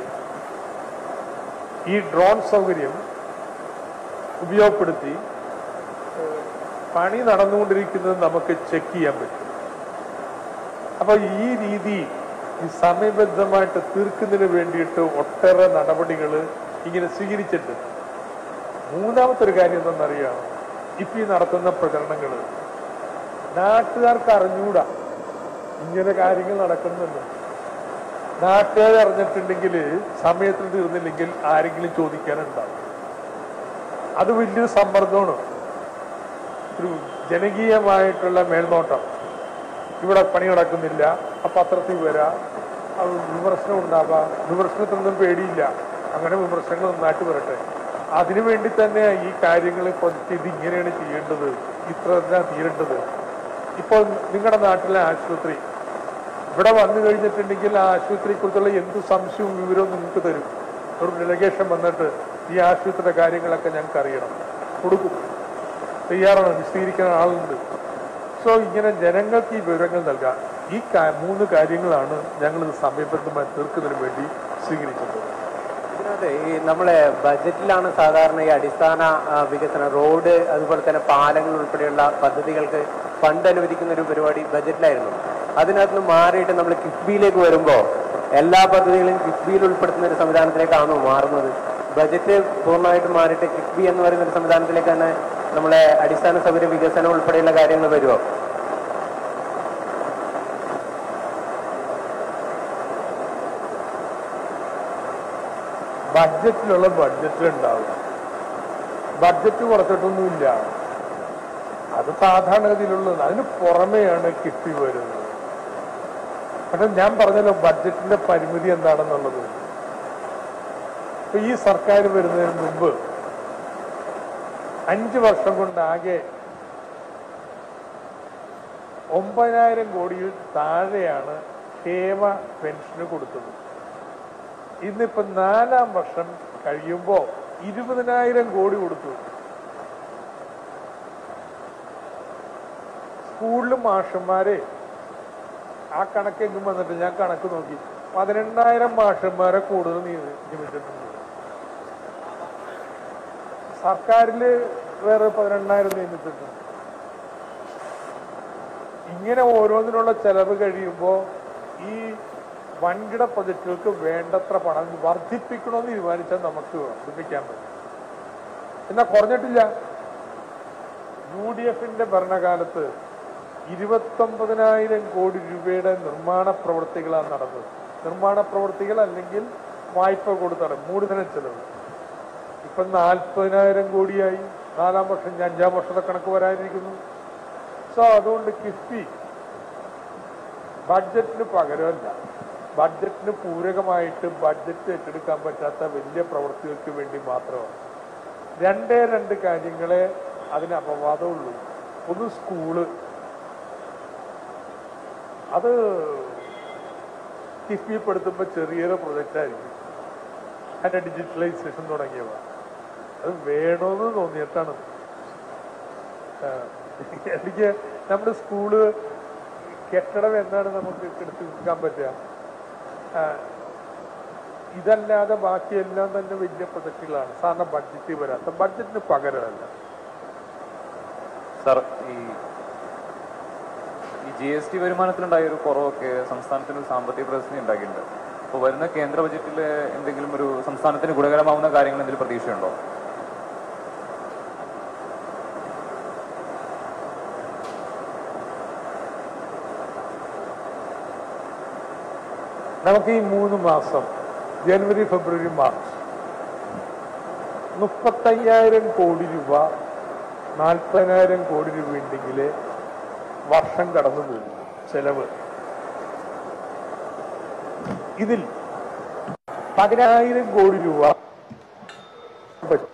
ഈ ഡ്രോൺ സൗകര്യം ഉപയോഗപ്പെടുത്തി ഏഹ്, പണി നടന്നുകൊണ്ടിരിക്കുന്നത് നമുക്ക് ചെക്ക് ചെയ്യാൻ പറ്റും അപ്പൊ ഈ രീതി ഈ സമയബദ്ധമായിട്ട് തീർക്കുന്നതിന് വേണ്ടിയിട്ട് ഒട്ടേറെ നടപടികൾ ഇങ്ങനെ സ്വീകരിച്ചിട്ടുണ്ട് മൂന്നാമത്തെ ഒരു കാര്യം എന്തെന്നറിയാം ഇപ്പൊ ഈ നടത്തുന്ന പ്രചരണങ്ങൾ നാട്ടുകാർക്ക് അറിഞ്ഞൂടാ ഇങ്ങനെ കാര്യങ്ങൾ നടക്കുന്നുണ്ട് നാട്ടുകാർ അറിഞ്ഞിട്ടുണ്ടെങ്കിൽ സമയത്തിന് തീർന്നില്ലെങ്കിൽ ആരെങ്കിലും ചോദിക്കാനുണ്ടാവും അത് വലിയൊരു സമ്മർദ്ദമാണ് ഒരു ജനകീയമായിട്ടുള്ള മേൽനോട്ടം ഇവിടെ പണി നടക്കുന്നില്ല ആ പത്രത്തിൽ വരാം അത് വിമർശനം ഉണ്ടാവാം വിമർശനത്തിനൊന്നും പേടിയില്ല അങ്ങനെ വിമർശനങ്ങൾ നന്നായിട്ട് വരട്ടെ അതിനു വേണ്ടി തന്നെ ഈ കാര്യങ്ങൾ പ്രൊജക്റ്റ് ഇത് ഇങ്ങനെയാണ് ചെയ്യേണ്ടത് ഇത്ര തന്നെ തീരേണ്ടത് ഇപ്പോൾ നിങ്ങളുടെ നാട്ടിലെ ആശുപത്രി ഇവിടെ വന്നു കഴിഞ്ഞിട്ടുണ്ടെങ്കിൽ ആ ആശുപത്രിയെ കുറിച്ചുള്ള എന്ത് സംശയവും വിവരവും നിങ്ങൾക്ക് തരും ഒരു ഡെലിഗേഷൻ വന്നിട്ട് ഈ ആശുപത്രിയുടെ കാര്യങ്ങളൊക്കെ ഞങ്ങൾക്ക് അറിയണം കൊടുക്കും തയ്യാറാണ് വിശദീകരിക്കുന്ന ആളുണ്ട് സോ ഇങ്ങനെ ജനങ്ങൾക്ക് ഈ വിവരങ്ങൾ നൽകാം ഈ കാ- മൂന്ന് കാര്യങ്ങളാണ് ഞങ്ങൾ ഇത് സമയബദ്ധമായി തീർക്കുന്നതിന് വേണ്ടി സ്വീകരിച്ചത് ഇതിനകത്ത് ഈ നമ്മളെ ബജറ്റിലാണ് സാധാരണ ഈ അടിസ്ഥാന ആ, വികസനം റോഡ് അതുപോലെ തന്നെ പാലങ്ങൾ ഉൾപ്പെടെയുള്ള പദ്ധതികൾക്ക് ഫണ്ട് അനുവദിക്കുന്ന ഒരു പരിപാടി ബജറ്റിലായിരുന്നു അതിനകത്ത് നിന്ന് മാറിയിട്ട് നമ്മൾ കിഫ്ബിയിലേക്ക് വരുമ്പോൾ എല്ലാ പദ്ധതികളും കിഫ്ബിയിൽ ഉൾപ്പെടുത്തുന്ന ഒരു സംവിധാനത്തിലേക്കാണോ മാറുന്നത് ബജറ്റ് പൂർണ്ണമായിട്ട് മാറിയിട്ട് കിഫ്ബി എന്ന് പറയുന്ന ഒരു സംവിധാനത്തിലേക്ക് തന്നെ നമ്മളെ അടിസ്ഥാന സൗകര്യ വികസനം ഉൾപ്പെടെയുള്ള കാര്യങ്ങൾ വരുമോ ബഡ്ജറ്റിലുള്ള ബഡ്ജറ്റ് ഉണ്ടാവും ബഡ്ജറ്റ് കുറച്ചിട്ടൊന്നുമില്ല അത് സാധാരണഗതിയിലുള്ളത് അതിന് പുറമെയാണ് കിഫ്ബി വരുന്നത് പക്ഷെ ഞാൻ പറഞ്ഞല്ലോ ബഡ്ജറ്റിന്റെ പരിമിതി എന്താണെന്നുള്ളത് ഇപ്പൊ ഈ സർക്കാർ വരുന്നതിന് മുമ്പ് അഞ്ച് വർഷം കൊണ്ട് ആകെ ഒമ്പതിനായിരം കോടിയിൽ താഴെയാണ് ക്ഷേമ പെൻഷന് കൊടുത്തത് ഇന്നിപ്പോ നാലാം വർഷം കഴിയുമ്പോ ഇരുപതിനായിരം കോടി കൊടുത്തു സ്കൂളിലും മാഷന്മാരെ ആ കണക്കെങ്കിലും വന്നിട്ട് ഞാൻ കണക്ക് നോക്കി പതിനെണ്ണായിരം മാഷന്മാരെ കൂടുതൽ നിയ- നിയമിച്ചിട്ടുണ്ട് സർക്കാരില് വേറെ പതിനെണ്ണായിരം നിയമിച്ചിട്ടുണ്ട് ഇങ്ങനെ ഓരോന്നിനുള്ള ചെലവ് കഴിയുമ്പോൾ ഈ വൻകിട പ്രൊജക്റ്റുകൾക്ക് വേണ്ടത്ര പണം വർദ്ധിപ്പിക്കണമെന്ന് തീരുമാനിച്ചാൽ നമുക്ക് വർദ്ധിപ്പിക്കാൻ പറ്റും എന്നാൽ കുറഞ്ഞിട്ടില്ല യു ഡി എഫിന്റെ ഭരണകാലത്ത് ഇരുപത്തൊമ്പതിനായിരം കോടി രൂപയുടെ നിർമ്മാണ പ്രവൃത്തികളാണ് നടന്നത് നിർമ്മാണ പ്രവൃത്തികൾ അല്ലെങ്കിൽ വായ്പ കൊടുത്താണ് മൂലധന ചെലവ് ഇപ്പൊ നാൽപ്പതിനായിരം കോടിയായി നാലാം വർഷം ഇനി അഞ്ചാം വർഷത്തെ കണക്ക് വരാനിരിക്കുന്നു സോ അതുകൊണ്ട് കിഫ്ബി ബഡ്ജറ്റിന് പകരമല്ല ബഡ്ജറ്റിന് പൂരകമായിട്ട് ബഡ്ജറ്റ് ഏറ്റെടുക്കാൻ പറ്റാത്ത വലിയ പ്രവൃത്തികൾക്ക് വേണ്ടി മാത്രമാണ് രണ്ടേ രണ്ട് കാര്യങ്ങളെ അതിന് അപവാദമുള്ളൂ ഒന്ന് സ്കൂള് അത് കിഫ്ബിപ്പെടുത്തുമ്പോൾ ചെറിയൊരു പ്രൊജക്റ്റ് ആയിരിക്കും അതിന്റെ ഡിജിറ്റലൈസേഷൻ തുടങ്ങിയവ അത് വേണമെന്ന് തോന്നിയിട്ടാണ് ആ, എനിക്ക് നമ്മുടെ സ്കൂള് കെട്ടിടം എന്താണ് നമുക്ക് എടുത്തു നിൽക്കാൻ പറ്റുക ആ, ഇതല്ലാതെ ബാക്കിയെല്ലാം തന്നെ വലിയ പ്രൊജക്റ്റുകളാണ് സാറിന് ബഡ്ജറ്റ് വരാത്ത ബഡ്ജറ്റിന് പകരമല്ല സർ ഈ ഈ ജി എസ് ടി വരുമാനത്തിലുണ്ടായ ഒരു കുറവൊക്കെ സംസ്ഥാനത്തിന് ഒരു സാമ്പത്തിക പ്രതിസന്ധി ഉണ്ടാക്കിയിട്ടുണ്ട് അപ്പോൾ വരുന്ന കേന്ദ്ര ബജറ്റിൽ എന്തെങ്കിലും ഒരു സംസ്ഥാനത്തിന് ഗുണകരമാവുന്ന കാര്യങ്ങൾ എന്തെങ്കിലും പ്രതീക്ഷയുണ്ടോ നമുക്ക് ഈ മൂന്ന് മാസം ജനുവരി ഫെബ്രുവരി മാർച്ച് മുപ്പത്തയ്യായിരം കോടി രൂപ നാൽപ്പതിനായിരം കോടി രൂപ ഉണ്ടെങ്കിൽ വർഷം കടന്നു പോകും ചെലവ് ഇതിൽ പതിനായിരം കോടി രൂപ പറ്റും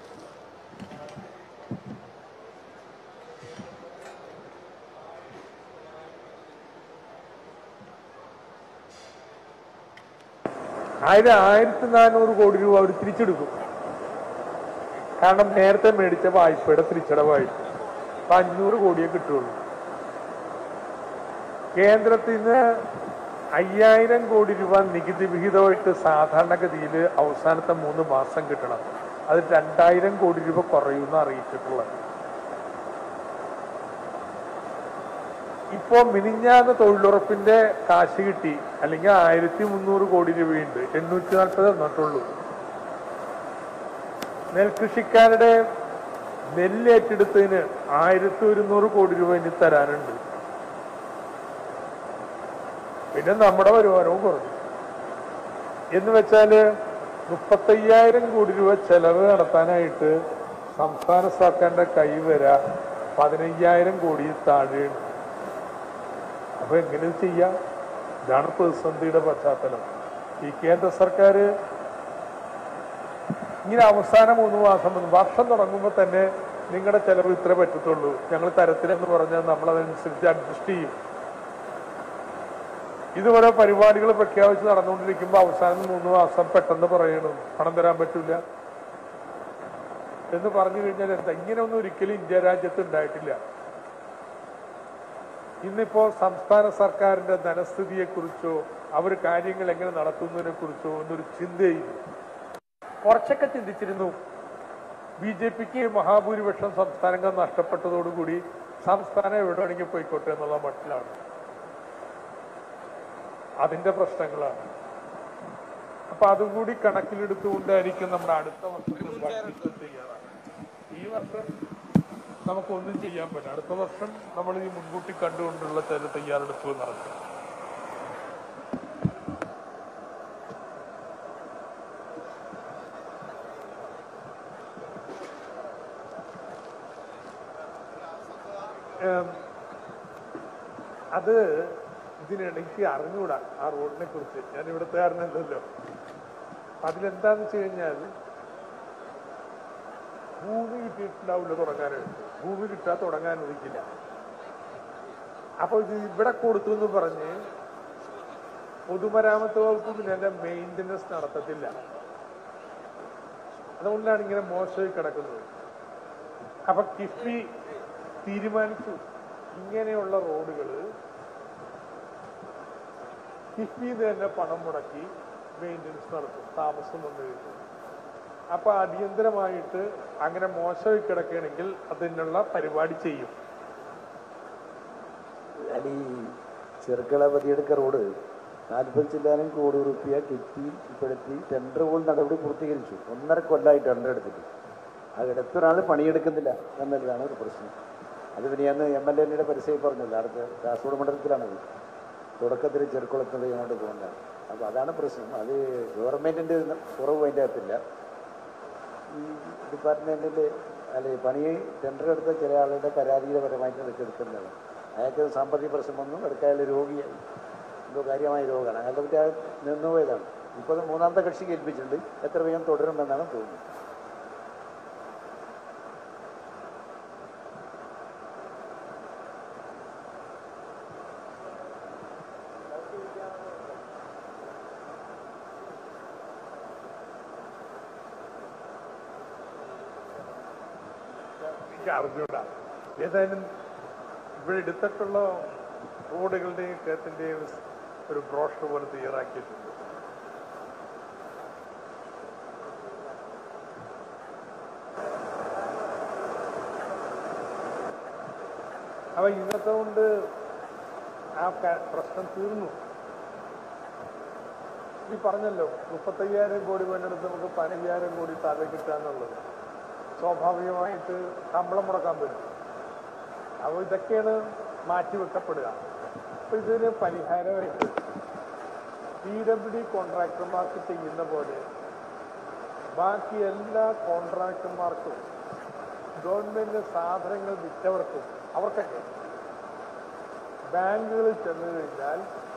ആയിരം ആയിരത്തി നാനൂറ് കോടി രൂപ അവർ തിരിച്ചെടുക്കും കാരണം നേരത്തെ മേടിച്ച വായ്പയുടെ തിരിച്ചടവായിട്ട് അപ്പൊ അഞ്ഞൂറ് കോടിയേ കിട്ടുള്ളൂ കേന്ദ്രത്തിൽ നിന്ന് അയ്യായിരം കോടി രൂപ നികുതി വിഹിതമായിട്ട് സാധാരണഗതിയിൽ അവസാനത്തെ മൂന്ന് മാസം കിട്ടണം അത് രണ്ടായിരം കോടി രൂപ കുറയുമെന്ന് അറിയിച്ചിട്ടുള്ളത് ഇപ്പോ മിനിഞ്ഞാന്ന് തൊഴിലുറപ്പിന്റെ കാശ് കിട്ടി അല്ലെങ്കിൽ ആയിരത്തി മുന്നൂറ് കോടി രൂപയുണ്ട് എണ്ണൂറ്റി നാൽപ്പത് തന്നിട്ടുള്ളൂ നെൽകൃഷിക്കാരുടെ നെല്ല് ഏറ്റെടുത്തതിന് ആയിരത്തി ഒരുന്നൂറ് കോടി രൂപ ഇനി തരാനുണ്ട് പിന്നെ നമ്മുടെ വരുമാനവും കുറഞ്ഞു എന്ന് വെച്ചാല് മുപ്പത്തയ്യായിരം കോടി രൂപ ചെലവ് നടത്താനായിട്ട് സംസ്ഥാന സർക്കാരിന്റെ കൈവര പതിനയ്യായിരം കോടി താഴെയുണ്ട് അപ്പൊ എങ്ങനെ ഇത് ചെയ്യാം ഇതാണ് പ്രതിസന്ധിയുടെ പശ്ചാത്തലം ഈ കേന്ദ്ര സർക്കാർ ഇങ്ങനെ അവസാന മൂന്ന് മാസം മുതൽ വർഷം തുടങ്ങുമ്പോൾ തന്നെ നിങ്ങളുടെ ചെലവ് ഇത്ര പറ്റത്തുള്ളൂ ഞങ്ങൾ തരത്തിലെന്ന് പറഞ്ഞാൽ നമ്മൾ അതനുസരിച്ച് അഡ്ജസ്റ്റ് ചെയ്യും ഇതുപോലെ പരിപാടികൾ പ്രഖ്യാപിച്ച് നടന്നുകൊണ്ടിരിക്കുമ്പോൾ അവസാനം മൂന്ന് മാസം പെട്ടെന്ന് പറയണം പണം തരാൻ പറ്റില്ല എന്ന് പറഞ്ഞു കഴിഞ്ഞാൽ എന്താ ഇങ്ങനെയൊന്നും ഒരിക്കലും ഇന്ത്യ രാജ്യത്ത് ഉണ്ടായിട്ടില്ല ഇന്നിപ്പോ സംസ്ഥാന സർക്കാരിന്റെ ധനസ്ഥിതിയെക്കുറിച്ചോ അവർ കാര്യങ്ങൾ എങ്ങനെ നടത്തുന്നതിനെ കുറിച്ചോ ഒന്നൊരു ചിന്തയില്ല കുറച്ചൊക്കെ ചിന്തിച്ചിരുന്നു ബി ജെ പിക്ക് മഹാഭൂരിപക്ഷം സംസ്ഥാനങ്ങൾ നഷ്ടപ്പെട്ടതോടുകൂടി സംസ്ഥാനം എവിടെ വേണമെങ്കിൽ പോയിക്കോട്ടെ എന്നുള്ള മട്ടിലാണ് അതിന്റെ പ്രശ്നങ്ങളാണ് അപ്പൊ അതും കൂടി കണക്കിലെടുത്തുകൊണ്ടായിരിക്കും നമ്മുടെ അടുത്ത വർഷത്തെ ബഡ്ജറ്റ് തയ്യാറാണ് ഈ വർഷം നമുക്കൊന്നും ചെയ്യാൻ പറ്റില്ല അടുത്ത വർഷം നമ്മൾ ഈ മുൻകൂട്ടി കണ്ടുകൊണ്ടുള്ള ചില തയ്യാറെടുപ്പുകൾ നടത്തും ഏം, അത് ഇതിനിടയ്ക്ക് അറിഞ്ഞുകൂടാ ആ റോഡിനെ കുറിച്ച് ഞാൻ ഇവിടുത്തെ കാരണമല്ലല്ലോ അതിലെന്താന്ന് വെച്ച് കഴിഞ്ഞാൽ ഭൂമി കിട്ടിയിട്ടുണ്ടാവില്ല തുടങ്ങാനായിട്ട് ഭൂമി കിട്ടാൻ തുടങ്ങാൻ ഒതുക്കില്ല അപ്പൊ ഇത് ഇവിടെ കൊടുത്തു എന്ന് പറഞ്ഞ് പൊതുമരാമത്ത് വകുപ്പ് പിന്നെ അതിന്റെ മെയിൻ്റനൻസ് നടത്തത്തില്ല അതുകൊണ്ടാണ് ഇങ്ങനെ മോശമായി കിടക്കുന്നത് അപ്പൊ കിഫ്ബി തീരുമാനിച്ചു ഇങ്ങനെയുള്ള റോഡുകൾ കിഫ്ബി തന്നെ പണം മുടക്കി മെയിൻ്റനൻസ് നടത്തും താമസം വന്നു കഴിഞ്ഞു അപ്പൊ അടിയന്തരമായിട്ട് അങ്ങനെ മോശമായി കിടക്കുകയാണെങ്കിൽ അതിനുള്ള പരിപാടി ചെയ്യും ഞാൻ ഈ ചെറുക്കള പതിയെടുക്ക റോഡ് നാൽപ്പത് ചില്ലാനും കോടി റുപ്യ കെട്ടി ഇപ്പോഴത്തെ ടെൻഡർ പോലും നടപടി പൂർത്തീകരിച്ചു ഒന്നര കൊല്ലമായി ടെൻഡർ എടുത്തിട്ട് അത് എടുത്തൊരാൾ പണിയെടുക്കുന്നില്ല എന്നുള്ളതാണ് ഒരു പ്രശ്നം അത് പിന്നെ അന്ന് എം എൽ എയുടെ പരിസരം പറഞ്ഞില്ല അടുത്ത കാസർഗോഡ് മണ്ഡലത്തിലാണത് തുടക്കത്തിൽ ചെറുക്കുളത്തുന്നത് ഇങ്ങോട്ട് പോകുന്നതാണ് അപ്പോൾ അതാണ് പ്രശ്നം അത് ഗവൺമെൻറ്റിൻ്റെ കുറവ് അതിൻ്റെ അകത്തില്ല ഈ ഡിപ്പാർട്ട്മെൻറ്റിൽ അല്ലെ പണി ടെൻഡർ എടുത്ത ചില ആളുടെ പരാതിയുടെ പരമായിട്ട് ഇതൊക്കെ എടുക്കുന്നത് അയാൾക്ക് സാമ്പത്തിക പ്രശ്നമൊന്നും എടുക്കാൻ അയാൾ രോഗിയായി എന്തോ കാര്യമായ രോഗമാണ് അയാളുടെ പറ്റി അയാൾ നിന്നുപോയതാണ് ഇപ്പോൾ അത് മൂന്നാമത്തെ കക്ഷിക്ക് ഏൽപ്പിച്ചിട്ടുണ്ട് എത്ര വേഗം തുടരുമെന്നാണ് തോന്നുന്നത് എനിക്ക് അറിഞ്ഞൂടാ ഏതായാലും ഇവിടെ എടുത്തിട്ടുള്ള റോഡുകളുടെയും കേത്തിന്റെയും ഒരു ബ്രോഷർ പോലെ തയ്യാറാക്കിയിട്ടുണ്ട് അപ്പൊ ഇന്നത്തെ കൊണ്ട് ആ ക- പ്രശ്നം തീർന്നു ഈ പറഞ്ഞല്ലോ മുപ്പത്തയ്യായിരം കോടി വേണ്ടെടുത്ത് നമുക്ക് പതിനയ്യായിരം കോടി താഴെ കിട്ടാന്നുള്ളത് സ്വാഭാവികമായിട്ട് ശമ്പളം മുടക്കാൻ പറ്റും അപ്പോൾ ഇതൊക്കെയാണ് മാറ്റിവെക്കപ്പെടുക അപ്പൊ ഇതിന് പരിഹാരമായിട്ട് പി ഡബ്ല്യു ഡി കോൺട്രാക്ടർമാർക്ക് ചെയ്യുന്ന പോലെ ബാക്കി എല്ലാ കോൺട്രാക്ടർമാർക്കും ഗവൺമെന്റ് സാധനങ്ങൾ വിറ്റവർക്കും അവർക്കൊക്കെ ബാങ്കുകളിൽ ചെന്ന് കഴിഞ്ഞാൽ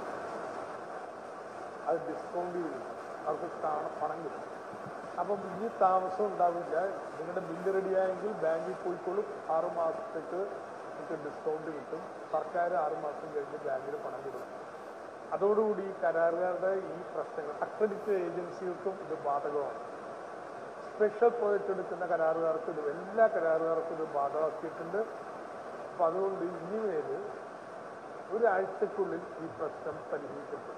അത് ഡിസ്കൗണ്ട് ചെയ്യും അവർക്ക് കാണ- പണം കിട്ടും അപ്പം ഇനി താമസം ഉണ്ടാവില്ല നിങ്ങളുടെ ബില്ല് റെഡിയായെങ്കിൽ ബാങ്കിൽ പോയിക്കോളും ആറു മാസത്തേക്ക് നിങ്ങൾക്ക് ഡിസ്കൗണ്ട് കിട്ടും സർക്കാർ ആറു മാസം കഴിഞ്ഞ് ബാങ്കിൽ പണം കൊടുക്കും അതോടുകൂടി കരാറുകാരുടെ ഈ പ്രശ്നങ്ങൾ അക്രഡിറ്റ് ഏജൻസികൾക്കും ഇത് ബാധകമാണ് സ്പെഷ്യൽ പ്രോജക്റ്റ് എടുക്കുന്ന കരാറുകാർക്ക് ഇത് എല്ലാ കരാറുകാർക്കും ഇത് ബാധകമാക്കിയിട്ടുണ്ട് അപ്പം അതുകൊണ്ട് ഇനിമേൽ ഒരാഴ്ചക്കുള്ളിൽ ഈ പ്രശ്നം പരിഹരിക്കപ്പെടും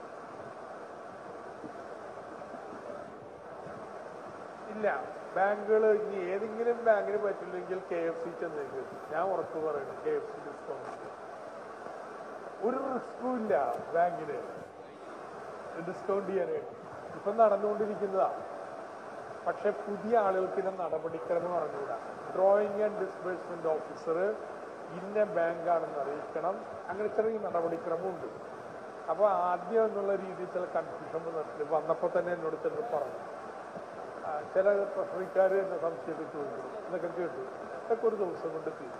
ഇല്ല ബാങ്കുകൾ ഇനി ഏതെങ്കിലും ബാങ്കിന് പറ്റില്ലെങ്കിൽ കെ എഫ് സി ചെന്നേക്ക് ഞാൻ ഉറപ്പ് പറയുന്നു കെ എഫ് സി ഡിസ്കൗണ്ട് ഒരു റിസ്കും ഇല്ല ബാങ്കിന് ഡിസ്കൗണ്ട് ചെയ്യാനായിട്ട് ഇപ്പം നടന്നുകൊണ്ടിരിക്കുന്നതാ പക്ഷെ പുതിയ ആളുകൾക്ക് ഇതിന്റെ നടപടിക്രമം അറിഞ്ഞുകൂടാ ഡ്രോയിങ് ആൻഡ് ഡിസ്ബേഴ്സ്മെന്റ് ഓഫീസർ ഇന്ന ബാങ്കാണെന്ന് അറിയിക്കണം അങ്ങനെ ചെറിയ നടപടിക്രമമുണ്ട് അപ്പോൾ ആദ്യം എന്നുള്ള രീതിയിൽ ചില കൺഫ്യൂഷൻ വന്നിട്ടുണ്ട് വന്നപ്പോൾ തന്നെ എന്നോട് ചിലർ പറഞ്ഞു ആ, ചില ട്രഷറിക്കാർ എന്നെ സംശയമൊക്കെ ചോദിക്കുന്നു ഇതൊക്കെ കേട്ടു ഇതൊക്കെ ഒരു ദിവസം കൊണ്ട് തീരും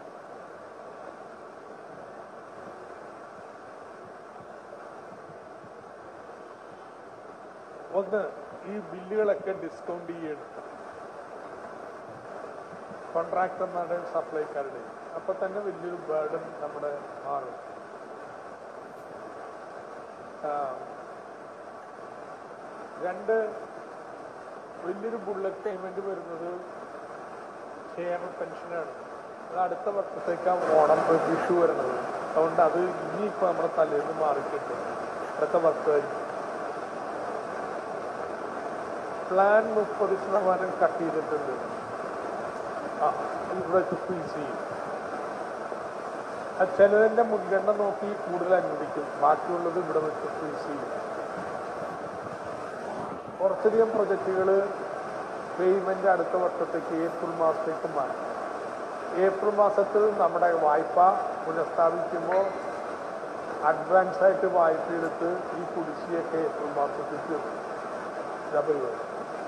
ഒന്ന് ഈ ബില്ലുകളൊക്കെ ഡിസ്കൗണ്ട് ചെയ്യണം കോൺട്രാക്ടർമാരുടെയും സപ്ലൈക്കാരുടെയും അപ്പൊ തന്നെ വലിയൊരു ബേർഡൻ നമ്മുടെ മാറും ആ, രണ്ട് വലിയൊരു ബുള്ളറ്റ് പേയ്മെന്റ് വരുന്നത് ക്ഷേമ പെൻഷനാണ് അത് അടുത്ത വർഷത്തേക്കാണ് ഓണം വിഷു വരുന്നത് അതുകൊണ്ട് അത് ഇനിയിപ്പോൾ നമ്മുടെ തലേന്ന് മാറിക്കിട്ടും അടുത്ത വർഷമായിരിക്കും പ്ലാൻ മുപ്പത് ശതമാനം കട്ട് ചെയ്തിട്ടുണ്ട് ആ ഇവിടെ ഫ്രീസ് ചെയ്യും ആ ചിലതിന്റെ മുൻഗണന നോക്കി കൂടുതൽ അനുവദിക്കും ബാക്കിയുള്ളത് ഇവിടെ വെച്ച് ഫ്രീസ് ചെയ്യും കുറച്ചധികം പ്രൊജക്റ്റുകൾ പേയ്മെന്റ് അടുത്ത വർഷത്തേക്ക് ഏപ്രിൽ മാസത്തേക്ക് മാറ്റി ഏപ്രിൽ മാസത്തിൽ നമ്മുടെ വായ്പ പുനഃസ്ഥാപിക്കുമ്പോൾ അഡ്വാൻസ് ആയിട്ട് വായ്പ എടുത്ത് ഈ കുടിശ്ശിയൊക്കെ ഏപ്രിൽ മാസത്തിൽ തീർക്കും ഡബിൾ വരും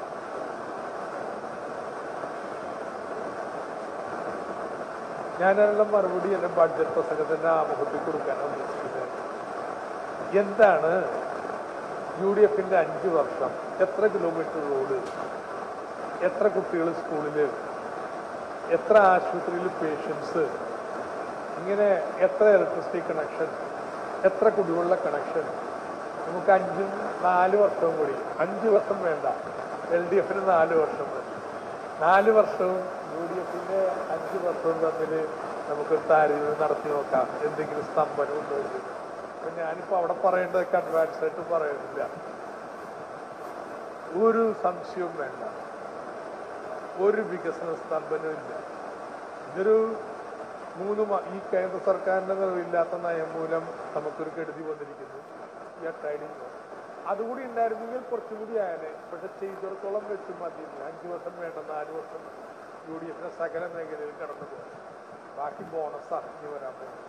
ഞാനുള്ള മറുപടി എൻ്റെ ബഡ്ജറ്റ് പ്രസംഗത്തിൻ്റെ ആമുഖത്തിൽ കൊടുക്കാനാണ് ഉദ്ദേശിക്കുന്നത് എന്താണ് യു ഡി എഫിൻ്റെ അഞ്ച് വർഷം എത്ര കിലോമീറ്റർ റോഡ് എത്ര കുട്ടികൾ സ്കൂളിൽ എത്ര ആശുപത്രിയിൽ പേഷ്യൻസ് ഇങ്ങനെ എത്ര ഇലക്ട്രിസിറ്റി കണക്ഷൻ എത്ര കുടിവെള്ള കണക്ഷൻ നമുക്ക് അഞ്ചും നാല് വർഷവും കൂടി അഞ്ച് വർഷം വേണ്ട എൽ ഡി എഫിന് നാല് വർഷം മതി നാല് വർഷവും യു ഡി എഫിന്റെ അഞ്ച് വർഷവും തമ്മിൽ നമുക്ക് താരതമ്യം നടത്തി നോക്കാം എന്തെങ്കിലും സ്തംഭനം ഉണ്ടോ എന്ന്. അപ്പൊ ഞാനിപ്പോ അവിടെ പറയേണ്ടതൊക്കെ അഡ്വാൻസ് ആയിട്ട് പറയുന്നില്ല ഒരു സംശയവും വേണ്ട ഒരു വികസന സ്തംഭനവും ഇല്ല ഇതൊരു മൂന്ന് മാ- ഈ കേന്ദ്ര സർക്കാരിന്റെ നിലവില്ലാത്ത നയം മൂലം നമുക്കൊരു കെടുതി വന്നിരിക്കുന്നു ഈ അട്ടായി അതുകൂടി ഉണ്ടായിരുന്നെങ്കിൽ കുറച്ചുകൂടി ആയാലേ പക്ഷെ ചെയ്തിടത്തോളം വെച്ച് മതി അഞ്ചു വർഷം വേണ്ട നാല് വർഷം യു ഡി എഫിന്റെ സകല മേഖലയിൽ കടന്നു പോകും ബാക്കി ബോണസാണ് ഇനി വരാൻ പോകുന്നത്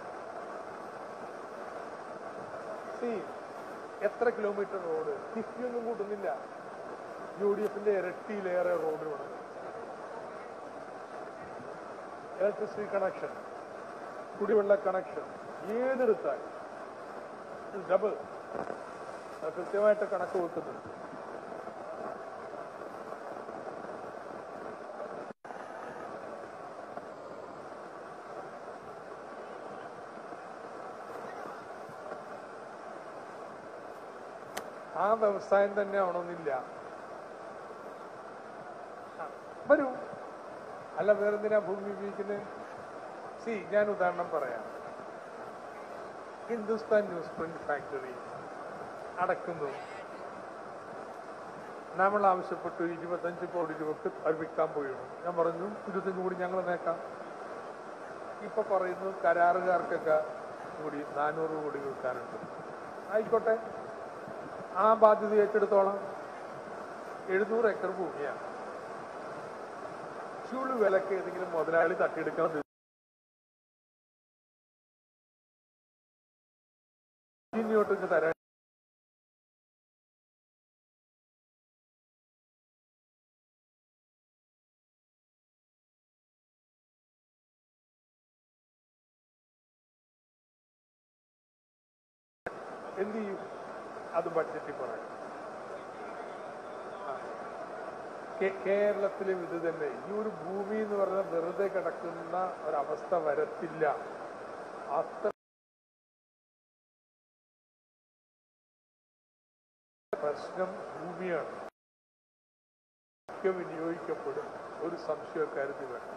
See, എത്ര കിലോമീറ്റർ റോഡ് കിഫ്ബിയൊന്നും കൂട്ടുന്നില്ല യു ഡി എഫിന്റെ ഇരട്ടിയിലേറെ റോഡ് വേണം ഇലക്ട്രിസിറ്റി കണക്ഷൻ കുടിവെള്ള കണക്ഷൻ ഏതെടുത്താൽ ഡബിൾ കൃത്യമായിട്ട് കണക്ക് വെക്കുന്നുണ്ട് ആ വ്യവസായം തന്നെ ആവണമെന്നില്ല ആ, വരൂ അല്ല വേറെന്തിനാ ഭൂമി ഉപയോഗിക്കുന്നത് സി ഞാൻ ഉദാഹരണം പറയാം ഹിന്ദുസ്ഥാൻ ന്യൂസ് പ്രിന്റ് ഫാക്ടറി അടക്കുന്നു നമ്മൾ ആവശ്യപ്പെട്ടു ഇരുപത്തഞ്ച് കോടി രൂപക്ക് അത് വിൽക്കാൻ പോയിരുന്നു ഞാൻ പറഞ്ഞു ഇരുപത്തഞ്ച് കോടി ഞങ്ങൾ നേക്കാം ഇപ്പൊ പറയുന്നു കരാറുകാർക്കൊക്കെ കൂടി നാനൂറ് കോടി വിൽക്കാനുണ്ട് ആയിക്കോട്ടെ ആ ബാധ്യത ഏറ്റെടുത്തോളാം എഴുന്നൂറ് ഏക്കർ ഭൂമിയാണ് ചുളു വിലക്ക് ഏതെങ്കിലും മുതലാളി തട്ടിയെടുക്കണം ഇങ്ങോട്ടേക്ക് തരാൻ എന്ത് ചെയ്യും അത് ബഡ്ജറ്റിൽ പറയാം കേ- കേരളത്തിലും ഇത് തന്നെ ഈ ഒരു ഭൂമി എന്ന് പറഞ്ഞാൽ വെറുതെ കിടക്കുന്ന ഒരവസ്ഥ വരത്തില്ല അത്ര പ്രശ്നം ഭൂമിയാണ് ഒക്കെ വിനിയോഗിക്കപ്പെടും ഒരു സംശയക്കാരുതി വേണം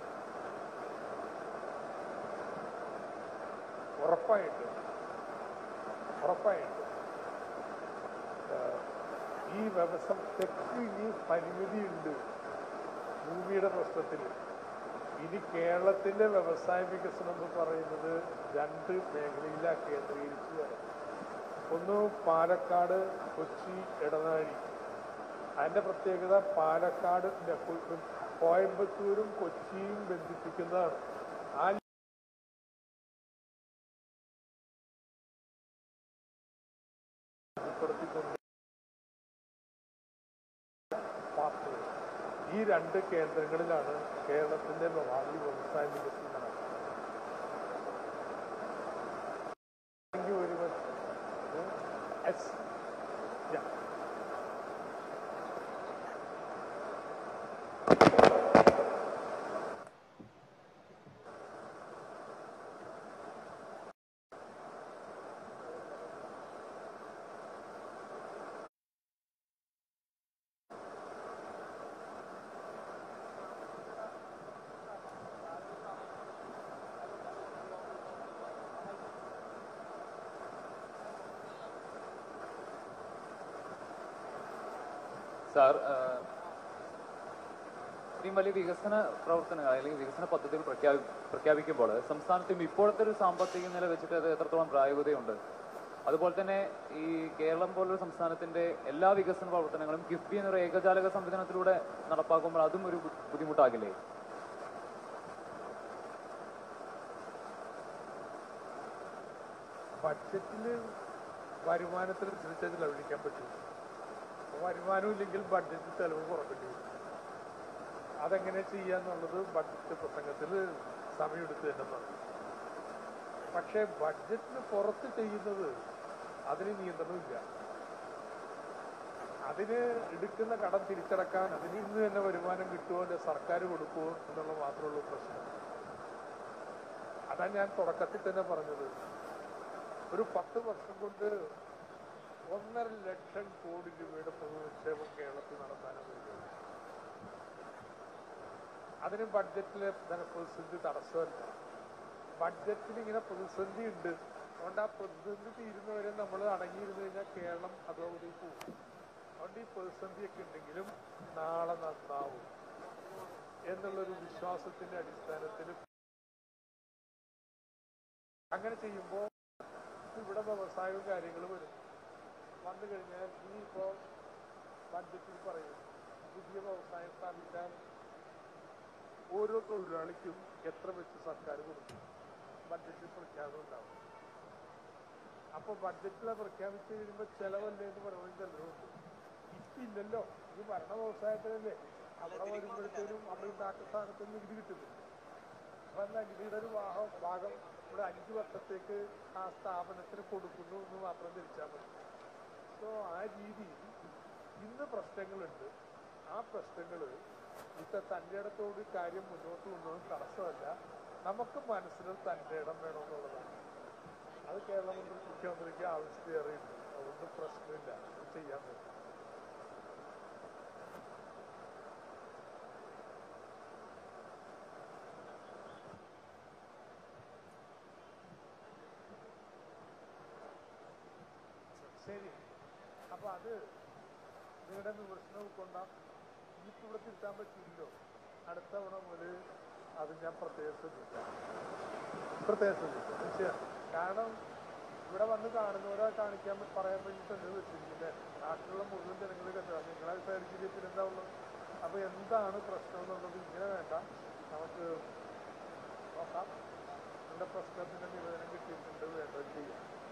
ഉറപ്പായിട്ടും ഉറപ്പായിട്ടും ഏഹ്, ഈ വ്യവസായക്ക് ഇനി പരിമിതിയുണ്ട് ഭൂമിയുടെ പ്രശ്നത്തിൽ ഇനി കേരളത്തിന്റെ വ്യവസായ വികസനം എന്ന് പറയുന്നത് രണ്ട് മേഖലയിലാണ് കേന്ദ്രീകരിച്ചു വരണം ഒന്ന് പാലക്കാട് കൊച്ചി ഇടനാഴി അതിന്റെ പ്രത്യേകത പാലക്കാട് ഇല്ല, കൊ- കോയമ്പത്തൂരും കൊച്ചിയും ബന്ധിപ്പിക്കുന്നതാണ് ആ ഉൾപ്പെടുത്തിക്കൊണ്ട് പാർട്ടികൾ. ഈ രണ്ട് കേന്ദ്രങ്ങളിലാണ് കേരളത്തിന്റെ ഭാവി വ്യവസായ വികസനം നടക്കുന്നത് thank you very much yes sir ah, ഇത്രയും വലിയ വികസന പ്രവർത്തനങ്ങൾ അല്ലെങ്കിൽ വികസന പദ്ധതികൾ പ്രഖ്യാപി പ്രഖ്യാപിക്കുമ്പോൾ സംസ്ഥാനത്തും ഇപ്പോഴത്തെ ഒരു സാമ്പത്തിക നില വെച്ചിട്ട് അത് എത്രത്തോളം പ്രായോഗികതയുണ്ട് അതുപോലെ തന്നെ ഈ കേരളം പോലൊരു സംസ്ഥാനത്തിന്റെ എല്ലാ വികസന പ്രവർത്തനങ്ങളും കിഫ്ബി എന്നൊരു ഏകജാലക സംവിധാനത്തിലൂടെ നടപ്പാക്കുമ്പോൾ അതും ഒരു ബു- ബുദ്ധിമുട്ടാകില്ലേ ബഡ്ജറ്റില് വരുമാനത്തിനനുസരിച്ച് അത് ലഭിക്കാൻ പറ്റും അപ്പൊ വരുമാനം ഇല്ലെങ്കിൽ ബഡ്ജറ്റ് ചെലവ് കുറക്കേണ്ടി വരും അതെങ്ങനെ ചെയ്യാന്നുള്ളത് ബഡ്ജറ്റ് പ്രസംഗത്തിൽ സമയമെടുത്ത് തന്നെ പറഞ്ഞു പക്ഷേ ബഡ്ജറ്റിന് പുറത്ത് ചെയ്യുന്നത് അതിന് നിയന്ത്രണമില്ല അതിന് എടുക്കുന്ന കടം തിരിച്ചടക്കാൻ അതിൽ നിന്ന് തന്നെ വരുമാനം കിട്ടുമോ അല്ലെ സർക്കാർ കൊടുക്കുമോ എന്നുള്ള മാത്രമുള്ള പ്രശ്നം അതാ ഞാൻ തുടക്കത്തിൽ തന്നെ പറഞ്ഞത് ഒരു പത്ത് വർഷം കൊണ്ട് ഒന്നര ലക്ഷം കോടി രൂപയുടെ പൊതുനിക്ഷേപം കേരളത്തിൽ നടത്താനും കഴിയും അതിന് ബഡ്ജറ്റിലെ ധനപ്രതിസന്ധി തടസ്സമല്ല ബഡ്ജറ്റിൽ ഇങ്ങനെ പ്രതിസന്ധി ഉണ്ട് അതുകൊണ്ട് ആ പ്രതിസന്ധി തീരുന്നവരെ നമ്മൾ അടങ്ങിയിരുന്നു കഴിഞ്ഞാൽ കേരളം അതോടെ പോകും അതുകൊണ്ട് ഈ പ്രതിസന്ധിയൊക്കെ ഉണ്ടെങ്കിലും നാളെ നന്നാവും എന്നുള്ളൊരു വിശ്വാസത്തിന്റെ അടിസ്ഥാനത്തിൽ അങ്ങനെ ചെയ്യുമ്പോൾ ഇവിടെ വ്യവസായവും കാര്യങ്ങളും വരും വന്നു കഴിഞ്ഞാൽ ഇനിയിപ്പോൾ ബഡ്ജറ്റിൽ പറയും പുതിയ വ്യവസായം സ്ഥാപിക്കാൻ ഓരോ തൊഴിലാളിക്കും എത്ര വെച്ച് സർക്കാർ കൊടുക്കും ബഡ്ജറ്റിൽ പ്രഖ്യാപനം ഉണ്ടാവും അപ്പൊ ബഡ്ജറ്റിൽ പ്രഖ്യാപിച്ചു കഴിയുമ്പോൾ ചെലവല്ലേ എന്ന് പറയുന്നത് ചിലരുണ്ട് ഇപ്പൊ ഇല്ലല്ലോ ഇത് ഭരണ വ്യവസായത്തിലല്ലേ അവിടെ വരുമ്പോഴത്തേനും അവിടെ ഉണ്ടാക്കുന്ന സാധനത്തിന് നികുതി കിട്ടുന്നു അപ്പൊ എന്താ നികുതിയുടെ ഒരു ഭാഗം ഭാഗം ഇവിടെ അഞ്ചു വർഷത്തേക്ക് ആ സ്ഥാപനത്തിന് കൊടുക്കുന്നു എന്ന് മാത്രം ധരിച്ചാൽ മതി സോ ആ രീതിയിൽ ഇന്ന് പ്രശ്നങ്ങളുണ്ട് ആ പ്രശ്നങ്ങൾ ഇത്തെ തൻ്റെ ഇടത്തോട് കാര്യം മുന്നോട്ട് കൊണ്ടുപോകാൻ തടസ്സമല്ല നമുക്ക് മനസ്സിൽ തൻ്റെ ഇടം വേണമെന്നുള്ളതാണ് അത് കേരള മന്ത്രി മുഖ്യമന്ത്രിക്ക് ആവശ്യമേറെയുണ്ട് അതുകൊണ്ട് പ്രശ്നമില്ല അത് ചെയ്യാൻ പറ്റും ശരി അപ്പൊ അത് നിങ്ങളുടെ വിമർശനം ഉൾക്കൊണ്ടാം ഇനിയിപ്പോ ഇവിടെ തിരുത്താൻ പറ്റില്ലല്ലോ അടുത്ത തവണ മുതൽ അത് ഞാൻ പ്രത്യേകം ശ്രദ്ധിക്കാം പ്രത്യേകം ശ്രദ്ധിക്കാം തീർച്ചയായും കാരണം ഇവിടെ വന്ന് കാണുന്നവരെ കാണിക്കാൻ പ- പറയാൻ വേണ്ടിയിട്ടുണ്ട് വെച്ചിരിക്കുന്നത് നാട്ടിലുള്ള മുഴുവൻ ജനങ്ങൾ കണ്ടു നിങ്ങളെ വിചാരിച്ചിട്ട് പിന്നെ എന്താ ഉള്ളത് അപ്പൊ എന്താണ് പ്രശ്നം എന്നുള്ളത് ഇങ്ങനെ വേണ്ട നമുക്ക് നോക്കാം നിങ്ങളുടെ പ്രശ്നത്തിന്റെ നിവേദനം കിട്ടിയിട്ടുണ്ട് വേണ്ടത് ചെയ്യാം